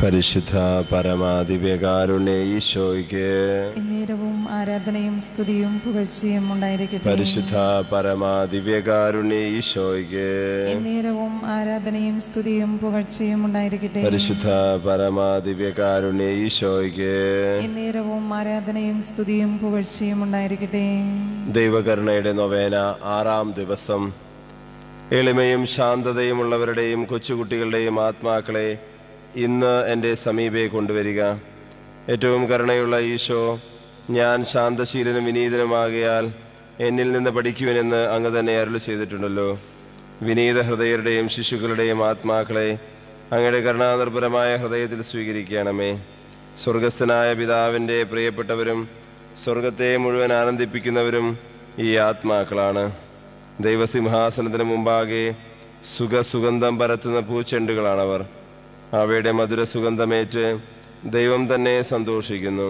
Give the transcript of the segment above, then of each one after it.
പരിശുദ്ധ പരമാദിവ്യകാരുണ്യ ഈശോയ്ക്ക് എന്നേരവും ആരാധനയും സ്തുതിയും പുകഴ്ചയും ഉണ്ടായിരിക്കട്ടെ പരിശുദ്ധ പരമാദിവ്യകാരുണ്യ ഈശോയ്ക്ക് എന്നേരവും ആരാധനയും സ്തുതിയും പുകഴ്ചയും ഉണ്ടായിരിക്കട്ടെ പരിശുദ്ധ പരമാദിവ്യകാരുണ്യ ഈശോയ്ക്ക് എന്നേരവും ആരാധനയും സ്തുതിയും പുകഴ്ചയും ഉണ്ടായിരിക്കട്ടെ ദൈവകരുണയുടെ നൊവേന ആറാം ദിവസം എളിമയും ശാന്തതയും ഉള്ളവരുടെയും കൊച്ചുകുട്ടികളുടെയും ആത്മാക്കളെ ഇന്ന് എൻ്റെ സമീപേ കൊണ്ടുവരിക ഏറ്റവും കരുണയുള്ള ഈശോ ഞാൻ ശാന്തശീലനും വിനീതനുമാകിയാൽ എന്നിൽ നിന്ന് പഠിക്കുവനെന്ന് അങ്ങ് തന്നെ അരുളി ചെയ്തിട്ടുണ്ടല്ലോ വിനീത ഹൃദയരുടെയും ശിശുക്കളുടെയും ആത്മാക്കളെ അങ്ങയുടെ കരുണാനിർഭരമായ ഹൃദയത്തിൽ സ്വീകരിക്കണമേ സ്വർഗസ്ഥനായ പിതാവിൻ്റെ പ്രിയപ്പെട്ടവരും സ്വർഗത്തെ മുഴുവൻ ആനന്ദിപ്പിക്കുന്നവരും ഈ ആത്മാക്കളാണ് ദൈവസിംഹാസനത്തിന് മുമ്പാകെ സുഖസുഗന്ധം പരത്തുന്ന പൂച്ചെണ്ടുകളാണവർ അവയുടെ മധുര സുഗന്ധമേറ്റ് ദൈവം തന്നെ സന്തോഷിക്കുന്നു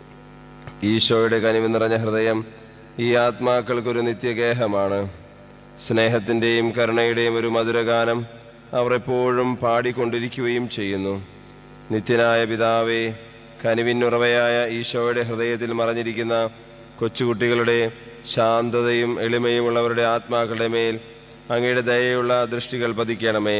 ഈശോയുടെ കനിവ് നിറഞ്ഞ ഹൃദയം ഈ ആത്മാക്കൾക്കൊരു നിത്യഗേഹമാണ് സ്നേഹത്തിൻ്റെയും കരുണയുടെയും ഒരു മധുരഗാനം അവർ എപ്പോഴും പാടിക്കൊണ്ടിരിക്കുകയും ചെയ്യുന്നു നിത്യനായ പിതാവേ കനിവിനുറവയായ ഈശോയുടെ ഹൃദയത്തിൽ മറഞ്ഞിരിക്കുന്ന കൊച്ചുകുട്ടികളുടെ ശാന്തതയും എളിമയുമുള്ളവരുടെ ആത്മാക്കളുടെ മേൽ അങ്ങയുടെ ദയയുള്ള ദൃഷ്ടികൾ പതിക്കണമേ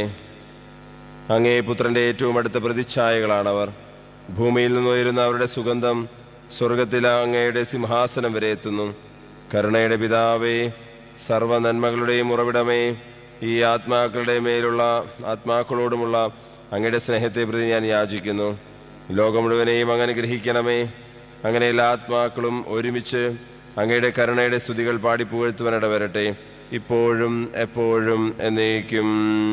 അങ്ങേ പുത്രന്റെ ഏറ്റവും അടുത്ത പ്രതിച്ഛായകളാണവർ ഭൂമിയിൽ നിന്നുയരുന്ന അവരുടെ സുഗന്ധം സ്വർഗത്തിലെ അങ്ങയുടെ സിംഹാസനം വരെ എത്തുന്നു കരുണയുടെ പിതാവേ സർവ നന്മകളുടെയും ഉറവിടമേ ഈ ആത്മാക്കളുടെ മേലുള്ള ആത്മാക്കളോടുമുള്ള അങ്ങയുടെ സ്നേഹത്തെ പ്രതി ഞാൻ യാചിക്കുന്നു ലോകം മുഴുവനെയും അങ്ങനെ ഗ്രഹിക്കണമേ അങ്ങനെ എല്ലാ ആത്മാക്കളും ഒരുമിച്ച് അങ്ങയുടെ കരുണയുടെ സ്തുതികൾ പാടിപ്പുകഴ്ത്തുവാനിട വരട്ടെ ഇപ്പോഴും എപ്പോഴും എന്നേക്കും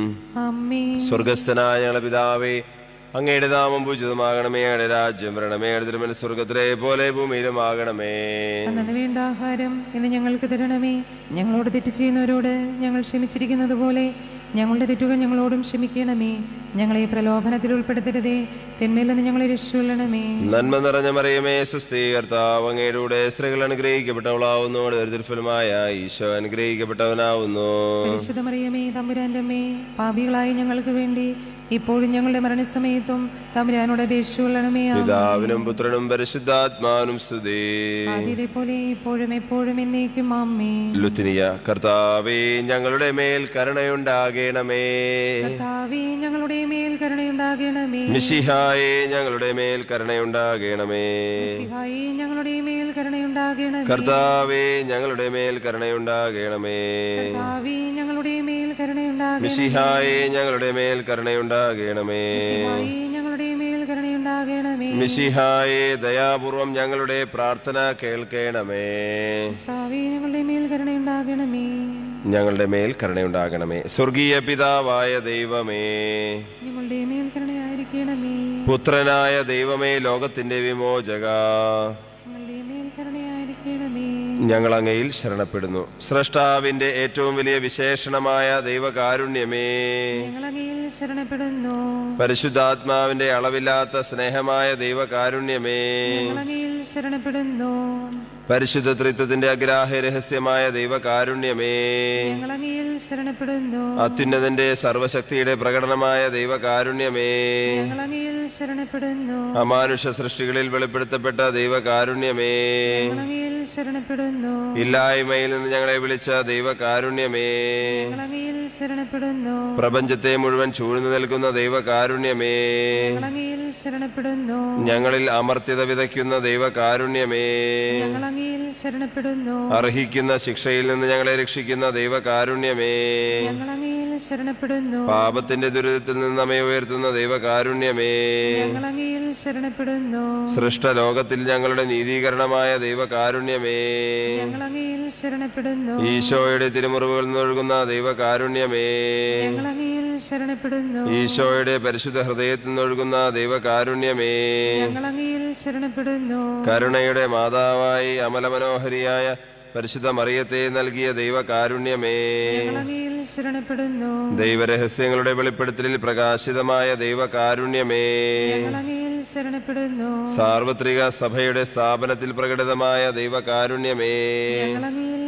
അമ്മേ സ്വർഗസ്ഥനായ ഞങ്ങളുടെ പിതാവേ അങ്ങയുടെ നാമം പൂജിതമാകണമേ അങ്ങയുടെ രാജ്യം വരണമേ അങ്ങയുടെ തിരുമന സ്വർഗത്തിലെ പോലെ ഭൂമിയിലും ആകണമേ അന്നു വേണ്ട ആഹാരം എന്ന് ഞങ്ങൾക്ക് തരണമേ ഞങ്ങളോട് തെറ്റ് ചെയ്യുന്നവരോട് ഞങ്ങൾ ക്ഷമിച്ചിരിക്കുന്നത് പോലെ ഞങ്ങളുടെ തെറ്റുകൾ ഞങ്ങളോടും ക്ഷമിക്കണമേ ഞങ്ങളെ പ്രലോഭനത്തിൽ ഉൾപ്പെടുത്തരുതേ തിന്മയിൽ നിന്ന് ഞങ്ങളെ രക്ഷിക്കൊള്ളണമേ നന്മ നിറഞ്ഞ മറിയമേ സുസ്ഥീ കർത്താവ് അങ്ങയുടെ കൂടെ സ്ത്രീകൾ അനുഗ്രഹിക്കപ്പെട്ടവളാവുന്നു ദരിദ്രഫലമായ ഈശോ അനുഗ്രഹിക്കപ്പെട്ടവനാവുന്നു പരിശുദ്ധ മറിയമേ തമ്പുരാന്റെ അമ്മേ പാപികളായി ഞങ്ങൾക്ക് വേണ്ടി ഇപ്പോഴും ഞങ്ങളുടെ മരണസമയത്തും തമ്പുരാനോട് അപേക്ഷിച്ചുകൊള്ളണമേ ആമേൻ. പിതാവിനും പുത്രനും പരിശുദ്ധാത്മാവിനും സ്തുതി ആദ്യത്തെ പോലെ ഇപ്പോഴും എപ്പോഴും എന്നേക്കും അമ്മേ ലുത്തിനിയ കർത്താവേ ഞങ്ങളുടെ മേൽ കരുണയുണ്ടാകണമേ കർത്താവേ ഞങ്ങളുടെ മേൽ കരുണയുണ്ടാകണമേ മിശിഹായേ ഞങ്ങളുടെ മേൽ കരുണയുണ്ടാകണമേ സിഹായി ഞങ്ങളുടെ മേൽ കരുണയുണ്ടാകണമേ കർത്താവേ ഞങ്ങളുടെ മേൽ കരുണയുണ്ടാകണമേ കർത്താവേ ഞങ്ങളുടെ മേൽ കരുണയുണ്ടാകണമേ മിശിഹായേ ഞങ്ങളുടെ മേൽ കരുണയുണ്ടാകണമേ സിഹായി ഞങ്ങളുടെ മേൽ കരുണയുണ്ടാകണമേ മിശിഹായേ ദയാപൂർവം ഞങ്ങളുടെ പ്രാർത്ഥന കേൾക്കണമേ കർത്താവേ ഞങ്ങളുടെ മേൽ കരുണയുണ്ടാകണമേ ഞങ്ങളുടെ മേൽ കരുണയുണ്ടാകണമേ സ്വർഗീയ പിതാവായ ദൈവമേ ഞങ്ങളുടെ മേൽ കരുണയായിരിക്കണമേ പുത്രനായ ദൈവമേ ലോകത്തിന്റെ വിമോചക ഞങ്ങളുടെ മേൽ കരുണയായിരിക്കണമേ ഞങ്ങൾ അങ്ങയിൽ ശരണപ്പെടുന്നു സ്രഷ്ടാവിന്റെ ഏറ്റവും വലിയ വിശേഷണമായ ദൈവകാരുണ്യമേ ഞങ്ങളങ്ങയിൽ ശരണപ്പെടുന്നു പരിശുദ്ധാത്മാവിന്റെ അളവില്ലാത്ത സ്നേഹമായ ദൈവകാരുണ്യമേ ഞങ്ങളങ്ങയിൽ ശരണപ്പെടുന്നു പരിശുദ്ധ ത്രിത്വത്തിന്റെ അഗ്രാഹ്യ രഹസ്യമായ ദൈവകാരുണ്യമേ ഞങ്ങളങ്ങയിൽ ശരണപ്പെടുന്നു അത്യുന്നതന്റെ സർവശക്തിയുടെ പ്രകടനമായ ദൈവകാരുണ്യമേ ഞങ്ങളങ്ങയിൽ ശരണപ്പെടുന്നു അമാനുഷ സൃഷ്ടികളിൽ വെളിപ്പെടുത്തപ്പെട്ട ദൈവകാരുണ്യമേ ഞങ്ങളങ്ങയിൽ ശരണപ്പെടുന്നു ഇല്ലായ്മയിൽ നിന്ന് ഞങ്ങളെ വിളിച്ച ദൈവകാരുണ്യമേ ഞങ്ങളങ്ങയിൽ ശരണപ്പെടുന്നു പ്രപഞ്ചത്തെ മുഴുവൻ ചൂഴ്ന്നു നിൽക്കുന്ന ദൈവകാരുണ്യമേ ഞങ്ങളങ്ങയിൽ ശരണപ്പെടുന്നു ഞങ്ങളിൽ അമർത്യത വിതയ്ക്കുന്ന ദൈവകാരുണ്യമേ ഞങ്ങളങ്ങയിൽ ശരണപ്പെടുന്നു അർഹിക്കുന്ന ശിക്ഷയിൽ നിന്ന് ഞങ്ങളെ രക്ഷിക്കുന്ന ദൈവകാരുണ്യമേ ഞങ്ങളങ്ങയിൽ ശരണപ്പെടുന്നു പാപത്തിന്റെ ദുരിതത്തിൽ നിന്ന് നമ്മെ ഉയർത്തുന്ന ദൈവകാരുണ്യമേ ഞങ്ങളങ്ങയിൽ ശരണപ്പെടുന്നു സൃഷ്ടലോകത്തിൽ ഞങ്ങളുടെ നീതീകരണമായ ദൈവകാരുണ്യമേ ഞങ്ങളങ്ങയിൽ ശരണപ്പെടുന്നു ഈശോയുടെ തിരുമുറിവുകളിൽ നിന്നൊഴുകുന്ന ദൈവകാരുണ്യമേ ഞങ്ങളങ്ങയിൽ ശരണപ്പെടുന്നു ഈശോയുടെ പരിശുദ്ധ ഹൃദയത്തിൽ നിന്നൊഴുകുന്ന ദൈവകാരുണ്യമേ ഞങ്ങളങ്ങയിൽ ശരണപ്പെടുന്നു കരുണയുടെ മാതാവായി അമലമനോഹരിയായ പരിശുദ്ധ മറിയത്തെ നൽകിയ ദൈവകാരുണ്യമേ ഞങ്ങളങ്ങയിൽ ശരണപ്പെടുന്നു ദൈവരഹസ്യങ്ങളുടെ വെളിപ്പെടുത്തലിൽ പ്രകാശിതമായ ദൈവകാരുണ്യമേ ഞങ്ങളങ്ങയിൽ ശരണപ്പെടുന്നു സാർവത്രിക സഭയുടെ സ്ഥാപനത്തിൽ പ്രകടിതമായ ദൈവകാരുണ്യമേ ഞങ്ങളങ്ങയിൽ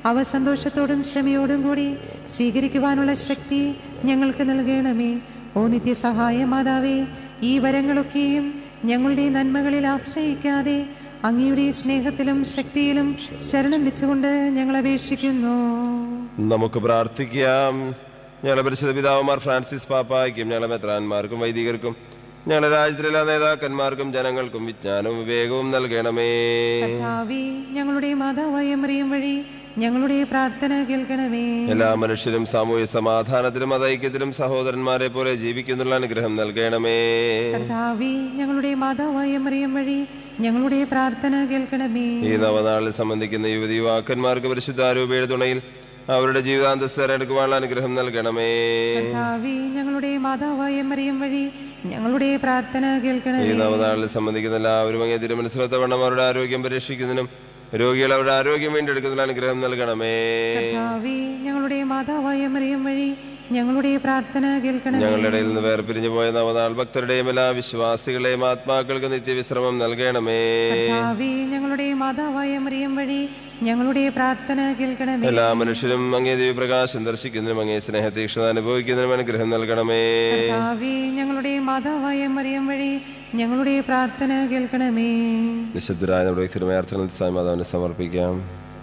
അവ സന്തോഷത്തോടും ക്ഷമയോടും കൂടി സ്വീകരിക്കുവാനുള്ള ശക്തി ഞങ്ങൾക്ക് നൽകണമേ ഓ നിത്യസഹായ മാതാവേ ഈ വരങ്ങളൊക്കെയും ഞങ്ങളുടെ നന്മകളിൽ ആശ്രയിക്കാതെ അങ്ങയുടെ സ്നേഹത്തിലും ശക്തിയിലും ശരണം വെച്ചുകൊണ്ട് ഞങ്ങൾ അപേക്ഷിക്കുന്നു നമുക്ക് പ്രാർത്ഥിക്കാം ഞങ്ങളെ പരിശുദ്ധ പിതാവുമാർ ഫ്രാൻസിസ് പാപ്പായ്ക്കും ഞങ്ങളെ മെത്രാന്മാർക്കും വൈദികർക്കും ഞങ്ങളുടെ രാജ്യത്തിലെ നേതാക്കന്മാർക്കും ജനങ്ങൾക്കും വിജ്ഞാനവും വിവേകവും നൽകണമേ കർത്താവേ ഞങ്ങളുടെ മാതാവായ മറിയം വഴി ഞങ്ങളുടെ പ്രാർത്ഥന കേൾക്കണമേ എല്ലാ മനുഷ്യരും സാമൂഹ്യ സമാധാനത്തിലും അതൈക്യത്തിലും സഹോദരന്മാരെ പോലെ ജീവിക്കുന്നുള്ള അനുഗ്രഹം നൽകണമേ കർത്താവേ ഞങ്ങളുടെ മാതാവായ മറിയം വഴി ഞങ്ങളുടെ പ്രാർത്ഥന കേൾക്കണമേ ഈ നവനാളിൽ സംബന്ധിക്കുന്ന യുവതി യുവാക്കന്മാർക്ക് പരിശുദ്ധാരൂപയുടെ തുണയിൽ അവരുടെ ജീവിതാന്തസ് തെരഞ്ഞെടുക്കുവാനുള്ള അനുഗ്രഹം നൽകണമേ കർത്താവേ ഞങ്ങളുടെ മാതാവായ മറിയം വഴി ഞങ്ങളുടെ പ്രാർത്ഥന ഈ കേൾക്കണമേ നവനാളിൽ സംബന്ധിക്കുന്ന എല്ലാവരും അങ്ങേ തിരുമനസ്സിലത്തവണ്ണം അവരുടെ ആരോഗ്യം പരീക്ഷിക്കുന്നതിനും രോഗികൾ അവരുടെ ആരോഗ്യം വീണ്ടെടുക്കുന്നതിനും അനുഗ്രഹം നൽകണമേ കർത്താവേ ഞങ്ങളുടെ മാതാവായ മറിയം വഴി ഞങ്ങളുടെ പ്രാർത്ഥന കേൾക്കണമേ ഞങ്ങളുടെ ഇടയിൽ നിന്ന് വേർപിരിഞ്ഞു പോയ നവനാൾ ഭക്തരുടെയും എല്ലാ വിശ്വാസികളെയും ആത്മാക്കൾക്ക് നിത്യവിശ്രമം നൽകണമേ കർത്താവേ ഞങ്ങളുടെ മാതാവായ മറിയം വഴി ഞങ്ങളുടെ പ്രാർത്ഥന കേൾക്കണമേ എല്ലാ മനുഷ്യരും അങ്ങേ ദിവ്യപ്രകാശം ദർശിക്കുന്നതിനും അങ്ങേ സ്നേഹതീക്ഷണ അനുഭവിക്കുന്നതിനും അനുഗ്രഹം നൽകണമേ കർത്താവേ ഞങ്ങളുടെ മാതാവായ മറിയം വഴി ഞങ്ങളുടെ പ്രാർത്ഥന കേൾക്കണമേ നിശബ്ദരായ നമ്മുടെ തിരുമയാർത്ഥന സായി മാതാവിനെ സമർപ്പിക്കാം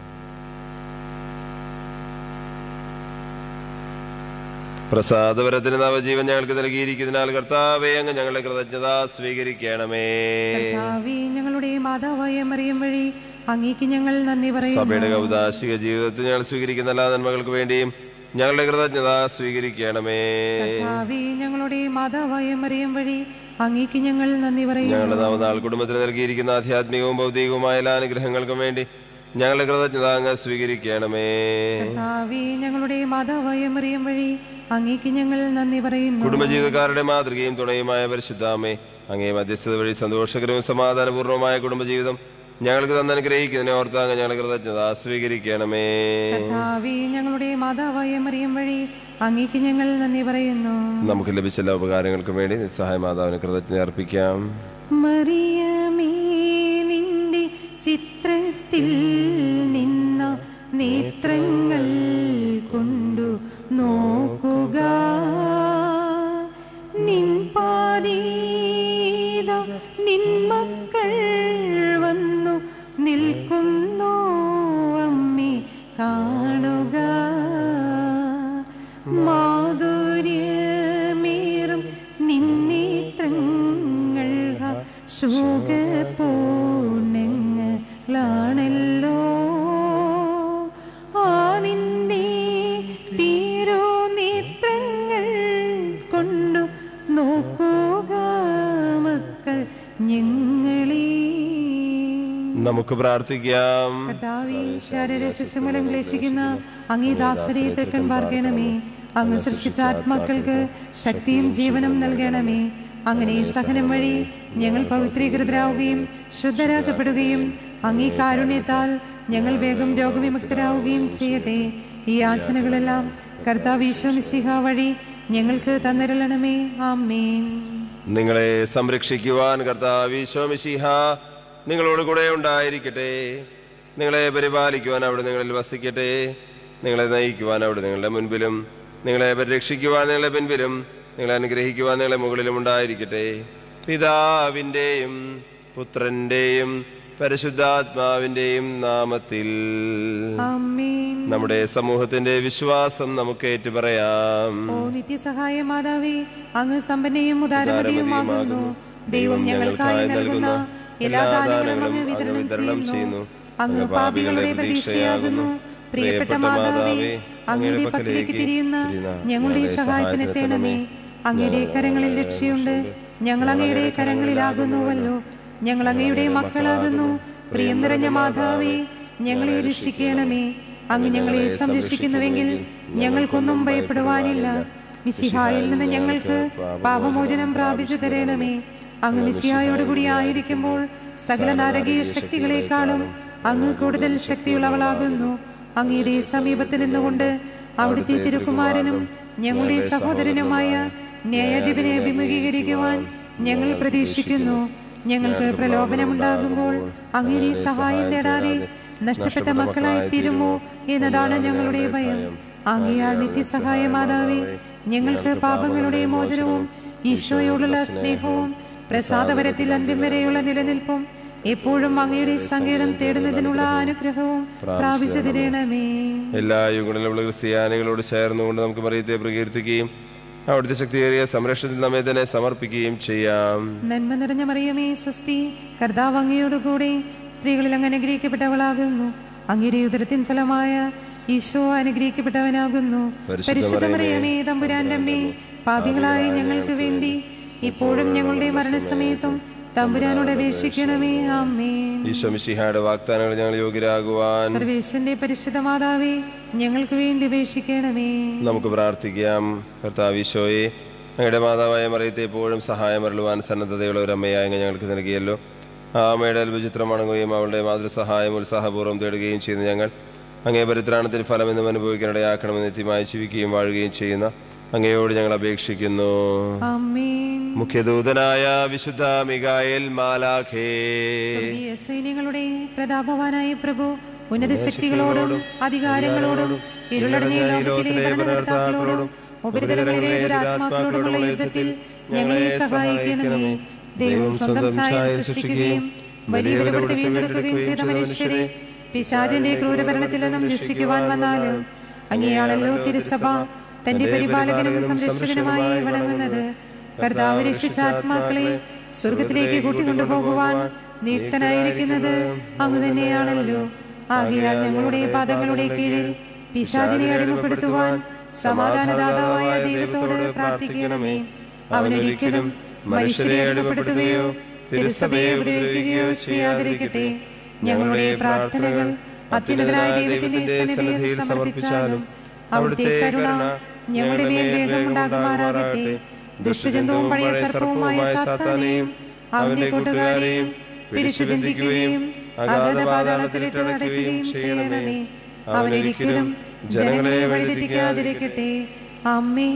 പ്രസാദപരത്തിന് നവജീവൻ ഞങ്ങൾക്ക് നൽകിയിരിക്കുന്നതിനാൽ കർത്താവേ അങ്ങ് ഞങ്ങളുടെ കൃതജ്ഞത സ്വീകരിക്കണമേ കർത്താവേ ഞങ്ങളുടെ മാതാവായ മറിയം വഴി അങ്ങേക്ക് ഞങ്ങൾ നന്ദി പറയുന്നു സഭയുടെ കൗതാശിക ജീവിതത്തിൽ ഞങ്ങൾ സ്വീകരിക്കുന്ന എല്ലാ നന്മകൾക്ക് വേണ്ടിയും ഞങ്ങളുടെ കൃതജ്ഞത സ്വീകരിക്കണമേ കർത്താവേ ഞങ്ങളുടെ മാതാവായ മറിയം വഴി അങ്ങേക്ക് ഞങ്ങൾ നന്ദി പറയുന്നു ഞങ്ങളുടെ നവനാൾ കുടുംബത്തിന് നൽകിയിരിക്കുന്ന ആധ്യാത്മികവും ഭൗതികവുമായ എല്ലാ അനുഗ്രഹങ്ങൾക്കും വേണ്ടി ഞങ്ങളുടെ കൃതജ്ഞത അങ്ങ് സ്വീകരിക്കണമേ കർത്താവേ ഞങ്ങളുടെ മാതാവായ മറിയം വഴി അങ്ങേക്ക് ഞങ്ങൾ നന്ദി പറയുന്നു കുടുംബജീവിതക്കാരുടെ മാതൃകയും തുണയുമായ പരിശുദ്ധാമേ അങ്ങേ മധ്യസ്ഥത വഴി സന്തോഷകരവും സമാധാനപൂർണ്ണമായ കുടുംബജീവിതം ഞങ്ങൾക്ക് തന്നെ അനുഗ്രഹിക്കുന്നതിനെ ഓർത്ത് അങ്ങ് ഞങ്ങളുടെ കൃതജ്ഞത സ്വീകരിക്കണമേ കർത്താവേ ഞങ്ങളുടെ മാതാവായ മറിയം വഴി അങ്ങേക്ക് ഞങ്ങൾ നന്ദി പറയുന്നു നമുക്ക് ലഭിച്ച എല്ലാ ഉപകാരങ്ങൾക്കും വേണ്ടി നിസ്സഹായ മാതാവിന് കൃതജ്ഞത അർപ്പിക്കാം മറിയമേ നിന്റെ ചിത്രത്തിൽ നിന്ന നേത്രങ്ങൾ കൊണ്ടു നോക്കുക നിൻ പാതീത നിൻ മക്കൾ വന്നു നിൽക്കുന്നു അമ്മേ കാണുക മാധുര്യമേറും നിന്നേത്രങ്ങൾ ശോകപൂർണ്ണങ്ങളാണല്ലോ ആ നിന്നെ തീരോ നേത്രങ്ങൾ കൊണ്ടു നോക്കുക മക്കൾ ഞങ്ങളെ നമുക്ക് പ്രാർത്ഥിക്കാം കർത്താവേ ശാരീരസ്വസ്ഥ മൂലം ക്ലേശിക്കുന്ന അങ്ങേ ദാസരെ തൃക്കൺ പാർക്കണമേ അങ്ങ് സൃഷ്ടിച്ച ആത്മാക്കൾക്ക് ശക്തിയും ജീവനും നൽകണമേ അങ്ങനെ ഈ സഹനം വഴി ഞങ്ങൾ പവിത്രീകൃതരാവുകയും ശുദ്ധരാക്കപ്പെടുകയും അങ്ങേ കാരുണ്യത്താൽ ഞങ്ങൾ വേഗം രോഗവിമുക്തരാവുകയും ചെയ്യട്ടെ ഈ യാചനകളെല്ലാം കർത്താവ് ഈശോ മിശിഹ വഴി ഞങ്ങൾക്ക് തന്നിരളണമേ ആമേൻ നിങ്ങളെ സംരക്ഷിക്കുവാൻ കർത്താവ് ഈശോമിശിഹ നിങ്ങളോട് കൂടെ ഉണ്ടായിരിക്കട്ടെ നിങ്ങളെ പരിപാലിക്കുവാൻ അവിടെ നിങ്ങളിൽ വസിക്കട്ടെ നിങ്ങളെ നയിക്കുവാൻ അവിടെ നിങ്ങളുടെ മുൻപിലും നിങ്ങളെ പരിരക്ഷിക്കുവാൻ നിങ്ങളുടെ പിൻപിലും നിങ്ങളെ അനുഗ്രഹിക്കുവാൻ നിങ്ങളെ മുകളിലും ഉണ്ടായിരിക്കട്ടെ പിതാവിൻ്റെയും പുത്രൻ്റെയും പരിശുദ്ധാത്മാവിൻ്റെയും നാമത്തിൽ ആമേൻ നമ്മുടെ സമൂഹത്തിന്റെ വിശ്വാസം നമുക്ക് ഏറ്റുപറയാം ഓ നിത്യസഹായ മാതാവേ അങ്ങ് സമ്പന്നയും ഉദാരമതിയുമാകുന്നു ദൈവം ഞങ്ങൾക്കായി നൽകുന്ന എല്ലാ ദാനങ്ങളും അങ്ങ് വിതരണം ചെയ്യുന്നു അങ്ങ് പാപികളുടെ പ്രതീക്ഷയാകുന്നു പ്രിയപ്പെട്ട മാതാവേ അങ്ങയുടെ പക്കലേക്ക് തിരിയുന്ന ഞങ്ങളുടെ സഹായത്തിന് എത്തണമേ അങ്ങയുടെ കരങ്ങളിൽ രക്ഷയുണ്ട് ഞങ്ങൾ അങ്ങയുടെ കരങ്ങളിലാകുന്നുവല്ലോ ഞങ്ങൾ അങ്ങയുടെ മക്കളാകുന്നു പ്രിയം നിറഞ്ഞ മാതാവേ ഞങ്ങളെ രക്ഷിക്കണമേ അങ്ങ് ഞങ്ങളെ സംരക്ഷിക്കുന്നുവെങ്കിൽ ഞങ്ങൾക്കൊന്നും ഭയപ്പെടുവാനില്ല മിശിഹായിൽ നിന്ന് ഞങ്ങൾക്ക് പാപമോചനം പ്രാപിച്ചു തരണമേ അങ്ങ് മിശിഹായോടുകൂടി ആയിരിക്കുമ്പോൾ സകല നാരകീയ ശക്തികളെക്കാളും അങ്ങ് കൂടുതൽ ശക്തിയുള്ളവളാകുന്നു അങ്ങയുടെ സമീപത്ത് നിന്നുകൊണ്ട് അവിടുത്തെ തിരുക്കുമാരനും ഞങ്ങളുടെ സഹോദരനുമായ ന്യായാധിപനെ അഭിമുഖീകരിക്കുവാൻ ഞങ്ങൾ പ്രതീക്ഷിക്കുന്നു ഞങ്ങൾക്ക് പ്രലോഭനമുണ്ടാകുമ്പോൾ അങ്ങയുടെ സഹായം തേടാതെ നഷ്ടപ്പെട്ട മക്കളായി തീരുമോ എന്നതാണ് ഞങ്ങളുടെ ഭയം ആകയാൽ നിത്യസഹായ മാതാവേ ഞങ്ങൾക്ക് പാപങ്ങളുടെ മോചനവും ഈശോയോടുള്ള സ്നേഹവും പ്രസാദപരത്തിൽ അന്ത്യം വരെയുള്ള നിലനിൽപ്പും എപ്പോഴും അങ്ങയുടെ സങ്കേതം തേടുന്നതിനുള്ള അനുഗ്രഹവും പ്രാപിച്ചു തരണമേ എല്ലാ യുഗങ്ങളിലുള്ള ക്രിസ്ത്യാനികളോട് ചേർന്നുകൊണ്ട് നമുക്ക് മറിയത്തെ പ്രകീർത്തിക്കുകയും അവിടുത്തെ ശക്തിയേറിയ സംരക്ഷണത്തിൽ നമ്മെ തന്നെ സമർപ്പിക്കുകയും ചെയ്യാം നന്മ നിറഞ്ഞ മറിയമേ സ്വസ്തി കർത്താവ് അങ്ങയോടുകൂടെ സ്ത്രീകളിൽ അങ്ങ് അനുഗ്രഹിക്കപ്പെട്ടവളാകുന്നു അങ്ങയുടെ ഉദരത്തിൻ ഫലമായ ഈശോ അനുഗ്രഹിക്കപ്പെട്ടവനാകുന്നു പരിശുദ്ധ മറിയമേ തമ്പുരാന്റെ അമ്മേ പാപികളായ ഞങ്ങൾക്ക് വേണ്ടി ഇപ്പോഴും ഞങ്ങളുടെ മരണസമയത്തും തമ്പുരാനോട് അപേക്ഷിക്കണമേ ആമേ ഈശോ മിശിഹായുടെ വാഗ്ദാനങ്ങൾ ഞങ്ങൾ യോഗ്യരാകുവാൻ സർവേശ്വന്റെ പരിശുദ്ധ മാതാവേ ഞങ്ങൾക്ക് വേണ്ടി അപേക്ഷിക്കണമേ നമുക്ക് പ്രാർത്ഥിക്കാം കർത്താവ് ഈശോയെ ഞങ്ങളുടെ മാതാവായ മറിയത്തെ എപ്പോഴും സഹായം അരുളുവാൻ സന്നദ്ധതയുള്ള ഒരു അമ്മയായി അങ്ങ് ഞങ്ങൾക്ക് നൽകിയല്ലോ ആ അമ്മയുടെ അത്ഭുചിത്രം വണങ്ങുകയും അവളുടെ മാതൃസഹായം ഉത്സാഹപൂർവ്വം തേടുകയും ചെയ്യുന്ന ഞങ്ങൾ അങ്ങേ പരിത്രാണത്തിന് ഫലമെന്നും അനുഭവിക്കാനിടയാക്കണമെന്ന് നിത്യമായി ജീവിക്കുകയും വാഴുകയും ചെയ്യുന്ന അങ്ങയോട് ഞങ്ങൾ അപേക്ഷിക്കുന്നു ആമേൻ മുഖ്യദൂതനായ വിശുദ്ധ മികായേൽ മാലാഖേ സ്വർഗീയ സൈന്യങ്ങളുടെ പ്രതാപവാനായ പ്രഭു ഉന്നത ശക്തികളോടും അധികാരങ്ങളോടും ഇരുളടഞ്ഞ ഈ ലോകത്തിലെ ഭരണകർത്താക്കളോടും ഉപരിതലങ്ങളിലെ ദുരാത്മാക്കളോടുമുള്ള യുദ്ധത്തിൽ ഞങ്ങളെ സഹായിക്കണമേ ദൈവം സ്വന്തം ഛായ സൃഷ്ടിക്കുകയും വലിയ വില കൊടുത്ത് വീണ്ടെടുക്കുകയും ചെയ്ത മനുഷ്യരെ പിശാചിന്റെ ക്രൂരഭരണത്തിൽ നിന്നും രക്ഷിക്കുവാൻ വന്നാലും അങ്ങനെയാണല്ലോ തിരുസഭ തന്റെ പരിപാലകനും സംരക്ഷകനുമായി വണങ്ങുന്നത് കർത്താവ് രക്ഷിച്ച ആത്മാക്കളെ സ്വർഗത്തിലേക്ക് കൂട്ടിക്കൊണ്ടുപോകുവാൻ നിയുക്തനായിരിക്കുന്നത് അങ്ങ് തന്നെയാണല്ലോ ആകയാൽ ഞങ്ങളുടെ പാദങ്ങളുടെ കീഴിൽ പിശാചിനെ അടിമപ്പെടുത്തുവാൻ സമാധാനദാതാവായ ദൈവത്തോട് പ്രാർത്ഥിക്കണമേ അവനൊരിക്കലും മനുഷ്യരെ അടിമപ്പെടുത്തുകയോ തിരുസഭയെ ഉപദ്രവിക്കുകയോ ചെയ്യാതിരിക്കട്ടെ ഞങ്ങളുടെ പ്രാർത്ഥനകൾ അത്യുന്നതനായ ദൈവത്തിന്റെ സന്നിധിയിൽ സമർപ്പിച്ചാലും അവിടുത്തെ കരുണ ഞങ്ങളുടെ മേൽ വേഗം ഉണ്ടാകുമാറാകട്ടെ ദുഷ്ടജന്തുവും പഴയ സർപ്പവുമായ സാത്താനെയും അവന്റെ കൂട്ടുകാരെയും പിടിച്ചു ബന്ധിക്കുകയും അഗാധ പാതാളത്തിലിട്ട് അടയ്ക്കുകയും ചെയ്യണമേ അവനൊരിക്കലും ജനങ്ങളെ വഴിതെറ്റിക്കാതിരിക്കട്ടെ അമ്മേ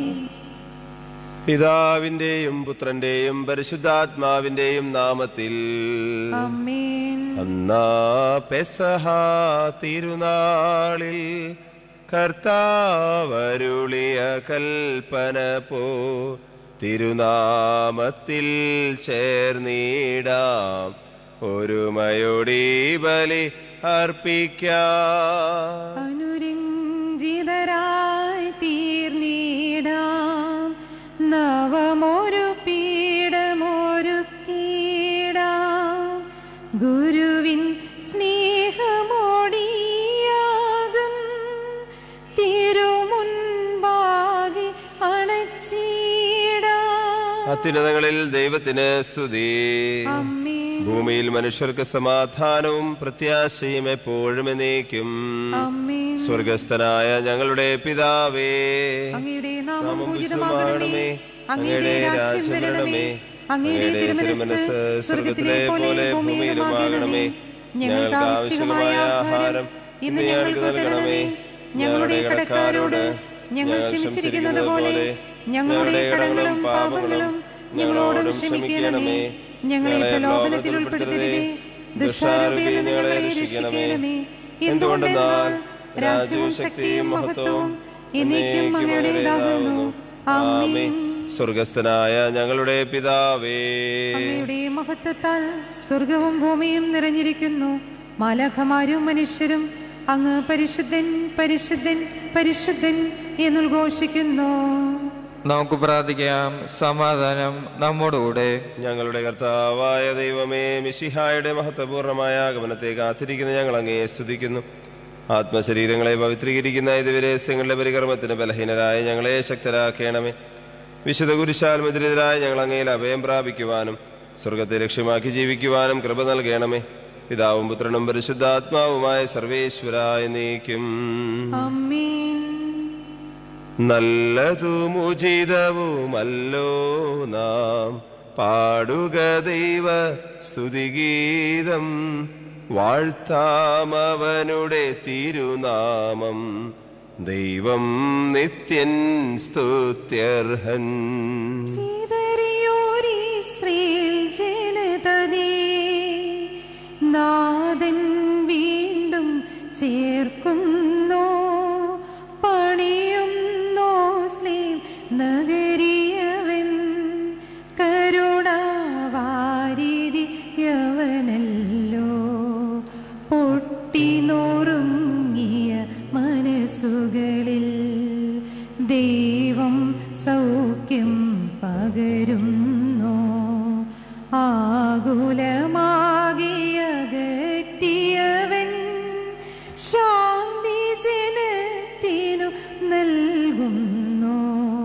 പിതാവിന്റെയും പുത്രന്റെയും പരിശുദ്ധാത്മാവിന്റെയും നാമത്തിൽ അമ്മേൻ അന്നാ പെസഹ തിരുനാളിൽ കർത്താവരുളിയ കൽപ്പന പോ തിരുനാമത്തിൽ ചേർന്നിടാം ഒരുമയോടി ബലി അർപ്പിക്കാം അനുരഞ്ജിതരായി തീർന്നിടാം നവമൊരു പീഠമൊരുക്കിടാം ഗുരുവിൻ സ്നേഹമോടിയാകും തിരുമുൻപാകെ അണച്ചിടാം അത്യുന്നതങ്ങളിൽ ദൈവത്തിന് സ്തുതി അമ്മേ ഭൂമിയിൽ മനുഷ്യർക്ക് സമാധാനവും പ്രത്യാശയും എപ്പോഴും എന്നേക്കും അമ്മേ സ്വർഗസ്ഥനായ ഞങ്ങളുടെ പിതാവേ അങ്ങയുടെ നാമം നാമം പൂജിതമാകണമേ അങ്ങയുടെ രാജ്യം വരണമേ അങ്ങയുടെ തിരുമനസ് സ്വർഗത്തിലെ പോലെ ഭൂമിയിലുമാകണമേ ഞങ്ങൾക്ക് ആവശ്യമായ ആഹാരം ഇന്ന് ഞങ്ങൾക്ക് തരണമേ ഞങ്ങളുടെ കടക്കാരോട് ഞങ്ങൾ ക്ഷമിച്ചിരിക്കുന്നത് പോലെ ഞങ്ങളുടെ കടങ്ങളും പാപങ്ങളും ഞങ്ങളോടും ക്ഷമിക്കണമേ ഞങ്ങളെ പ്രലോഭനത്തിൽ ഉൾപ്പെടുത്തരുതേ ദുഷ്ടാരൂപിയിൽ നിന്ന് ഞങ്ങളെ രക്ഷിക്കണമേ എന്തുകൊണ്ടെന്നാൽ രാജ്യവും ശക്തിയും മഹത്വവും എന്നേക്കും അങ്ങയുടേതാകുന്നു ആമേൻ സ്വർഗസ്ഥനായ ഞങ്ങളുടെ പിതാവേ അങ്ങയുടെ മഹത്വത്താൽ സ്വർഗവും ഭൂമിയും നിറഞ്ഞിരിക്കുന്നു മാലാഖമാരും മനുഷ്യരും അങ്ങ് പരിശുദ്ധൻ പരിശുദ്ധൻ പരിശുദ്ധൻ എന്നുദ്ഘോഷിക്കുന്നു നമുക്ക് പ്രാർത്ഥിക്കാം സമാധാനം നമ്മോടുകൂടെ ഞങ്ങളുടെ കർത്താവായ ദൈവമേ മിശിഹായുടെ മഹത്വപൂർണ്ണമായ ആഗമനത്തെ കാത്തിരിക്കുന്ന ഞങ്ങൾ അങ്ങേ സ്തുതിക്കുന്നു ആത്മശരീരങ്ങളെ പവിത്രീകരിക്കുന്ന ഇതിവരസ്യങ്ങളുടെ പരികർമ്മത്തിന് ബലഹീനരായ ഞങ്ങളെ ശക്തരാക്കണമേ വിശുദ്ധ കുരിശാൽ മുദ്രിതരായ ഞങ്ങൾ അങ്ങയിൽ അഭയം പ്രാപിക്കുവാനും സ്വർഗത്തെ ലക്ഷ്യമാക്കി ജീവിക്കുവാനും കൃപ നൽകണമേ പിതാവും പുത്രനും പരിശുദ്ധാത്മാവുമായ സർവേശ്വരായ നീക്കും അമ്മീൻ നല്ലതും ഉചിതവുമല്ലോ നാം പാടുക ദൈവ സ്തുതിഗീതം വാഴ്ത്താമവനുടെ തിരുനാമം ദൈവം നിത്യൻ സ്തുത്യർഹൻ ജനതനേ നാഥൻ വീണ്ടും ചേർക്കുന്നോ പണിയുന്നോ സ്ലീം നഗരിയവൻ കരുണാവാരിതി യവനല്ലോ പൊട്ടി നോറുങ്ങിയ മനസ്സുകളിൽ ദൈവം സൗഖ്യം പകരുന്നു ആകുലമാകിയകറ്റിയവൻ ശാന്തി ജനത്തിനു നൽകുന്നു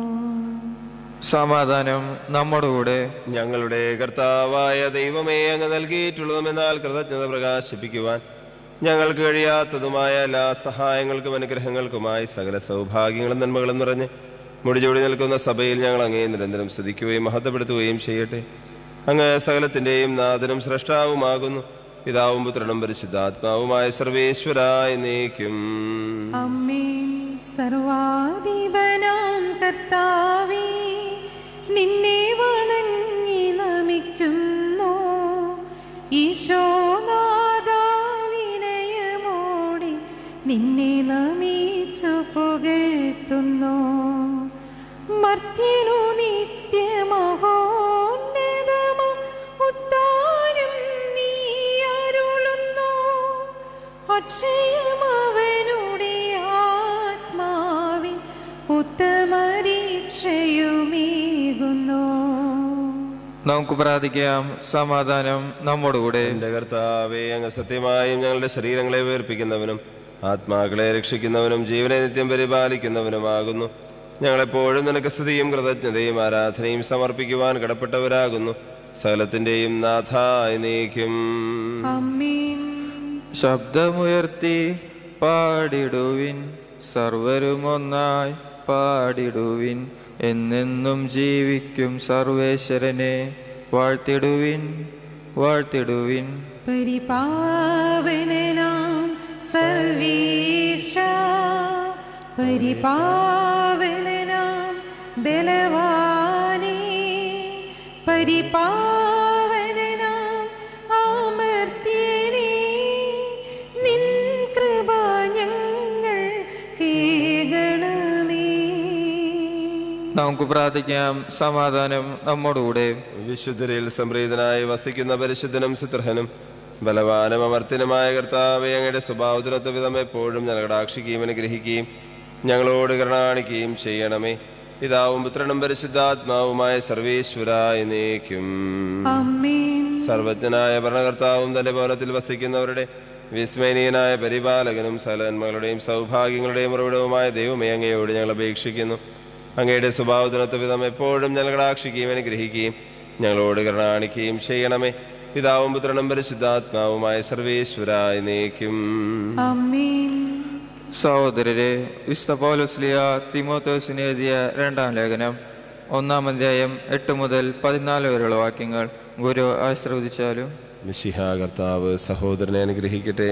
സമാധാനം നമ്മോടുകൂടെ ഞങ്ങളുടെ കർത്താവായ ദൈവമേ അങ്ങ് നൽകിയിട്ടുള്ളതുമെന്നാൽ കൃതജ്ഞത പ്രകാശിപ്പിക്കുവാൻ ഞങ്ങൾക്ക് കഴിയാത്തതുമായ എല്ലാ സഹായങ്ങൾക്കും അനുഗ്രഹങ്ങൾക്കുമായി സകല സൗഭാഗ്യങ്ങളും നന്മകളും നിറഞ്ഞ് മുടിചൂടി നിൽക്കുന്ന സഭയിൽ ഞങ്ങൾ അങ്ങേ നിരന്തരം സ്തുതിക്കുകയും മഹത്വപ്പെടുത്തുകയും ചെയ്യട്ടെ അങ്ങ് സകലത്തിൻ്റെയും നാഥനും സ്രഷ്ടാവുമാകുന്നു പിതാവും പുത്രനും പരിശുദ്ധാത്മാവുമായ സർവേശ്വരായ നീക്കും അമ്മേൻ സർവാധിപനാം കർത്താവേ നിന്നെ വണങ്ങി നമിക്കുന്നു ഈശോനാദാവിനയമോടെ നിന്നെ നമിച്ചു പുകഴ്ത്തുന്നു മർത്യനു നിത്യമഹോന്നതമം ഉത്താനം നീ അരുളുന്നു അക്ഷയമവനുടെ ആത്മാവിൻ ഉത്തമരീക്ഷയുമേകുന്നു നമുക്ക് പ്രാർത്ഥിക്കാം സമാധാനം നമ്മോടുകൂടെ എന്റെ കർത്താവെ അങ്ങ് സത്യമായും ഞങ്ങളുടെ ശരീരങ്ങളെ വേർപ്പിക്കുന്നവനും ആത്മാക്കളെ രക്ഷിക്കുന്നവനും ജീവനെ നിത്യം പരിപാലിക്കുന്നവനുമാകുന്നു ഞങ്ങളെപ്പോഴും നിനക്ക് സ്തുതിയും കൃതജ്ഞതയും ആരാധനയും സമർപ്പിക്കുവാൻ കടപ്പെട്ടവരാകുന്നു സകലത്തിന്റെയും നാഥായി നീക്കും അമ്മീൻ ശബ്ദമുയർത്തി പാടിടുവിൻ സർവരും ഒന്നായി പാടിടുവിൻ എന്നെന്നും ജീവിക്കും സർവേശ്വരനെ വാഴ്ത്തിടുവിൻ വാഴ്ത്തിടുവിൻ പരിപാവനാം സർവേശ പരിപാവനാം ബലവാനേ പരിപാവനാം അമർത്യനേ നിൻ കൃപ ഞങ്ങൾ കേകണമേ നമുക്ക് പ്രാർത്ഥിക്കാം സമാധാനം നമ്മോടുകൂടെ വിശുദ്ധരിൽ സംപ്രീതനായി വസിക്കുന്ന പരിശുദ്ധനും സുത്രഹനും ബലവാനും അമർത്തിനുമായ കർത്താവെ അങ്ങയുടെ സ്വഭാവത്തിനൊത്ത വിധം എപ്പോഴും ഞങ്ങൾ കടാക്ഷിക്കുകയും അനുഗ്രഹിക്കുകയും ഞങ്ങളോട് കരുണാണിക്കുകയും ചെയ്യണമേ പിതാവും പുത്രനും പരിശുദ്ധാത്മാവുമായ സർവേശ്വരായ നീക്കും അമ്മേൻ സർവജ്ഞനായ ഭരണകർത്താവും തന്റെ ഭവനത്തിൽ വസിക്കുന്നവരുടെ വിസ്മയനീയനായ പരിപാലകനും സകലന്മകളുടെയും സൗഭാഗ്യങ്ങളുടെയും ഉറവിടവുമായ ദൈവമേ അങ്ങയോട് ഞങ്ങൾ അപേക്ഷിക്കുന്നു അങ്ങയുടെ സ്വഭാവത്തിനൊത്ത വിധം എപ്പോഴും ഞങ്ങൾ കടാക്ഷിക്കുകയും അനുഗ്രഹിക്കുകയും ഞങ്ങളോട് കരുണാണിക്കുകയും ചെയ്യണമേ പിതാവും പുത്രനും പരിശുദ്ധാത്മാവുമായ സർവേശ്വരായ നീക്കും അമ്മേൻ സഹോദരരെ വിശുദ്ധ പൗലോസ്ലിയ തിമോത്തോസിന് എഴുതിയ രണ്ടാം ലേഖനം ഒന്നാം അധ്യായം എട്ട് മുതൽ പതിനാല് വരെയുള്ള വാക്യങ്ങൾ ഗുരു ആശ്രവദിച്ചാലും മിശിഹ കർത്താവ് സഹോദരനെ അനുഗ്രഹിക്കട്ടെ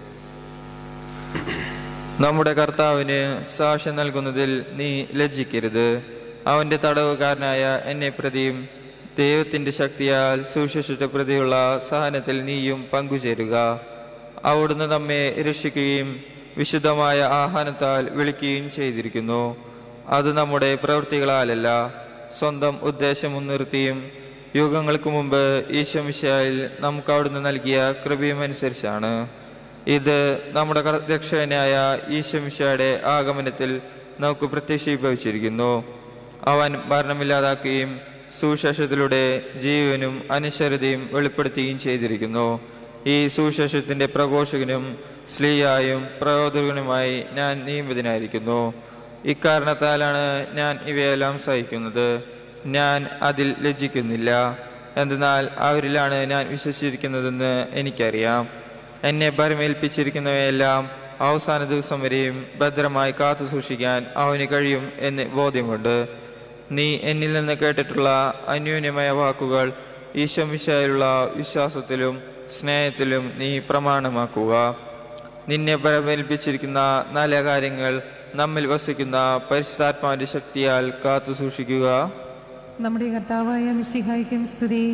നമ്മുടെ കർത്താവിന് സാക്ഷ്യം നൽകുന്നതിൽ നീ ലജ്ജിക്കരുത് അവന്റെ തടവുകാരനായ എന്നെ പ്രതിയും ദൈവത്തിന്റെ ശക്തിയാൽ സുശേഷിച്ച പ്രതിയുള്ള സഹനത്തിൽ നീയും പങ്കുചേരുക അവിടുന്ന് നമ്മെ രക്ഷിക്കുകയും വിശുദ്ധമായ ആഹ്വാനത്താൽ വിളിക്കുകയും ചെയ്തിരിക്കുന്നു അത് നമ്മുടെ പ്രവൃത്തികളാലല്ല സ്വന്തം ഉദ്ദേശം മുൻനിർത്തിയും യുഗങ്ങൾക്ക് മുമ്പ് ഈശോമിശായിൽ നമുക്ക് അവിടുന്ന് നൽകിയ കൃപയുമനുസരിച്ചാണ് ഇത് നമ്മുടെ കർ- രക്ഷകനായ ഈശോമിശയുടെ ആഗമനത്തിൽ നമുക്ക് പ്രത്യക്ഷീഭവിച്ചിരിക്കുന്നു അവൻ മരണമില്ലാതാക്കുകയും സുശേഷത്തിലൂടെ ജീവനും അനശ്വരതയും വെളിപ്പെടുത്തുകയും ചെയ്തിരിക്കുന്നു ഈ സുശേഷത്തിന്റെ പ്രഘോഷകനും സ്ലീയായും പ്രയോജകനുമായി ഞാൻ നിയമിതനായിരിക്കുന്നു ഇക്കാരണത്താലാണ് ഞാൻ ഇവയെല്ലാം സഹിക്കുന്നത് ഞാൻ അതിൽ ലജ്ജിക്കുന്നില്ല എന്തെന്നാൽ അവരിലാണ് ഞാൻ വിശ്വസിച്ചിരിക്കുന്നതെന്ന് എനിക്കറിയാം എന്നെ പരമേൽപ്പിച്ചിരിക്കുന്നവയെല്ലാം അവസാന ദിവസം വരെയും ഭദ്രമായി കാത്തു സൂക്ഷിക്കാൻ അവന് കഴിയും എന്ന് ബോധ്യമുണ്ട് നീ എന്നിൽ നിന്ന് കേട്ടിട്ടുള്ള അന്യോന്യമായ വാക്കുകൾ ഈശോമിശയിലുള്ള വിശ്വാസത്തിലും സ്നേഹത്തിലും നീ പ്രമാണമാക്കുക നിന്നെ പരമേൽപ്പിച്ചിരിക്കുന്ന നല്ല കാര്യങ്ങൾ നമ്മിൽ വസിക്കുന്ന പരിശുദ്ധാത്മാവിന്റെ ശക്തിയാൽ കാത്തു സൂക്ഷിക്കുക നമ്മുടെ കർത്താവായ മിശിഹായ്ക്കും സ്തുതി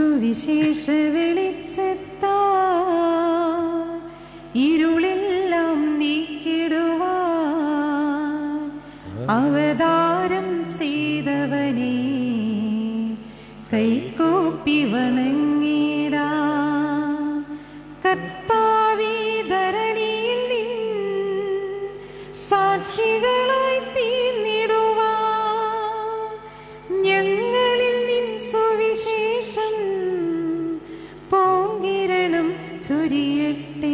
സുവിശേഷ വെളിച്ചത്താ ഇരുളെല്ലാം അവതാരം ചെയ്തവനെ കൈകൂപ്പി വണങ്ങിടാ കർത്താവേ ധരണിയിൽ നിൻ സാക്ഷികളായി തീർന്നിടുവാ ഞങ്ങളിൽ നിൻ സുവിശേഷം പോങ്കിരണം ചൊരിയട്ടെ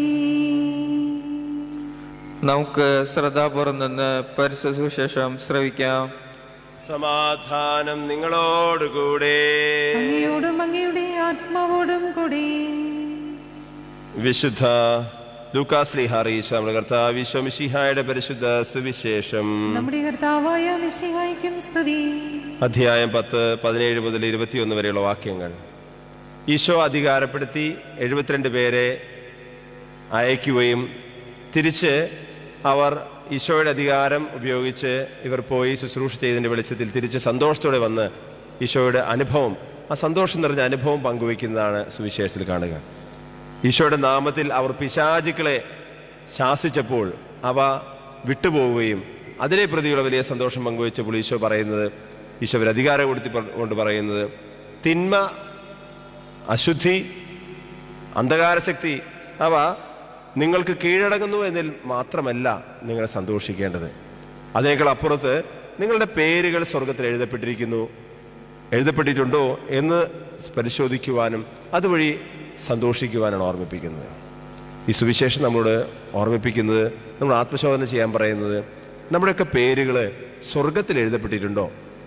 നമുക്ക് ശ്രദ്ധാപൂർവം നിന്ന് പരിശുദ്ധ സുവിശേഷം ശ്രവിക്കാം സമാധാനം നിങ്ങളോടുകൂടെ അങ്ങയോടും അങ്ങയുടെ ആത്മാവോടും കൂടെ വിശുദ്ധ ലൂക്കാസ് ലിഹാറീശ നമ്മുടെ കർത്താവ് വിശ്വമിഷിഹായുടെ പരിശുദ്ധ സുവിശേഷം നമ്മുടെ കർത്താവായ മിശിഹായ്ക്കും സ്തുതി അധ്യായം പത്ത് പതിനേഴ് മുതൽ ഇരുപത്തിയൊന്ന് വരെയുള്ള വാക്യങ്ങൾ ഈശോ അധികാരപ്പെടുത്തി എഴുപത്തിരണ്ട് പേരെ അയക്കുകയും തിരിച്ച് അവർ ഈശോയുടെ അധികാരം ഉപയോഗിച്ച് ഇവർ പോയി ശുശ്രൂഷ ചെയ്തതിൻ്റെ വെളിച്ചത്തിൽ തിരിച്ച് സന്തോഷത്തോടെ വന്ന് ഈശോയുടെ അനുഭവം ആ സന്തോഷം നിറഞ്ഞ അനുഭവം പങ്കുവയ്ക്കുന്നതാണ് സുവിശേഷത്തിൽ കാണുക ഈശോയുടെ നാമത്തിൽ അവർ പിശാചുക്കളെ ശാസിച്ചപ്പോൾ അവ വിട്ടുപോവുകയും അതിനെ പ്രതിയുള്ള വലിയ സന്തോഷം പങ്കുവച്ചപ്പോൾ ഈശോ പറയുന്നത് ഈശോ ഒരു അധികാരം കൊടുത്തി പ- കൊണ്ട് പറയുന്നത് തിന്മ അശുദ്ധി അന്ധകാരശക്തി അവ നിങ്ങൾക്ക് കീഴടങ്ങുന്നു എന്നതിൽ മാത്രമല്ല നിങ്ങൾ സന്തോഷിക്കേണ്ടത് അതിനേക്കാൾ അപ്പുറത്ത് നിങ്ങളുടെ പേരുകൾ സ്വർഗത്തിൽ എഴുതപ്പെട്ടിരിക്കുന്നു എഴുതപ്പെട്ടിട്ടുണ്ടോ എന്ന് പരിശോധിക്കുവാനും അതുവഴി സന്തോഷിക്കുവാനാണ് ഓർമ്മിപ്പിക്കുന്നത് ഈ സുവിശേഷം നമ്മളോട് ഓർമ്മിപ്പിക്കുന്നത് നമ്മൾ ആത്മശോധന ചെയ്യാൻ പറയുന്നത് നമ്മുടെയൊക്കെ പേരുകൾ സ്വർഗത്തിൽ എഴുതപ്പെട്ടിട്ടുണ്ടോ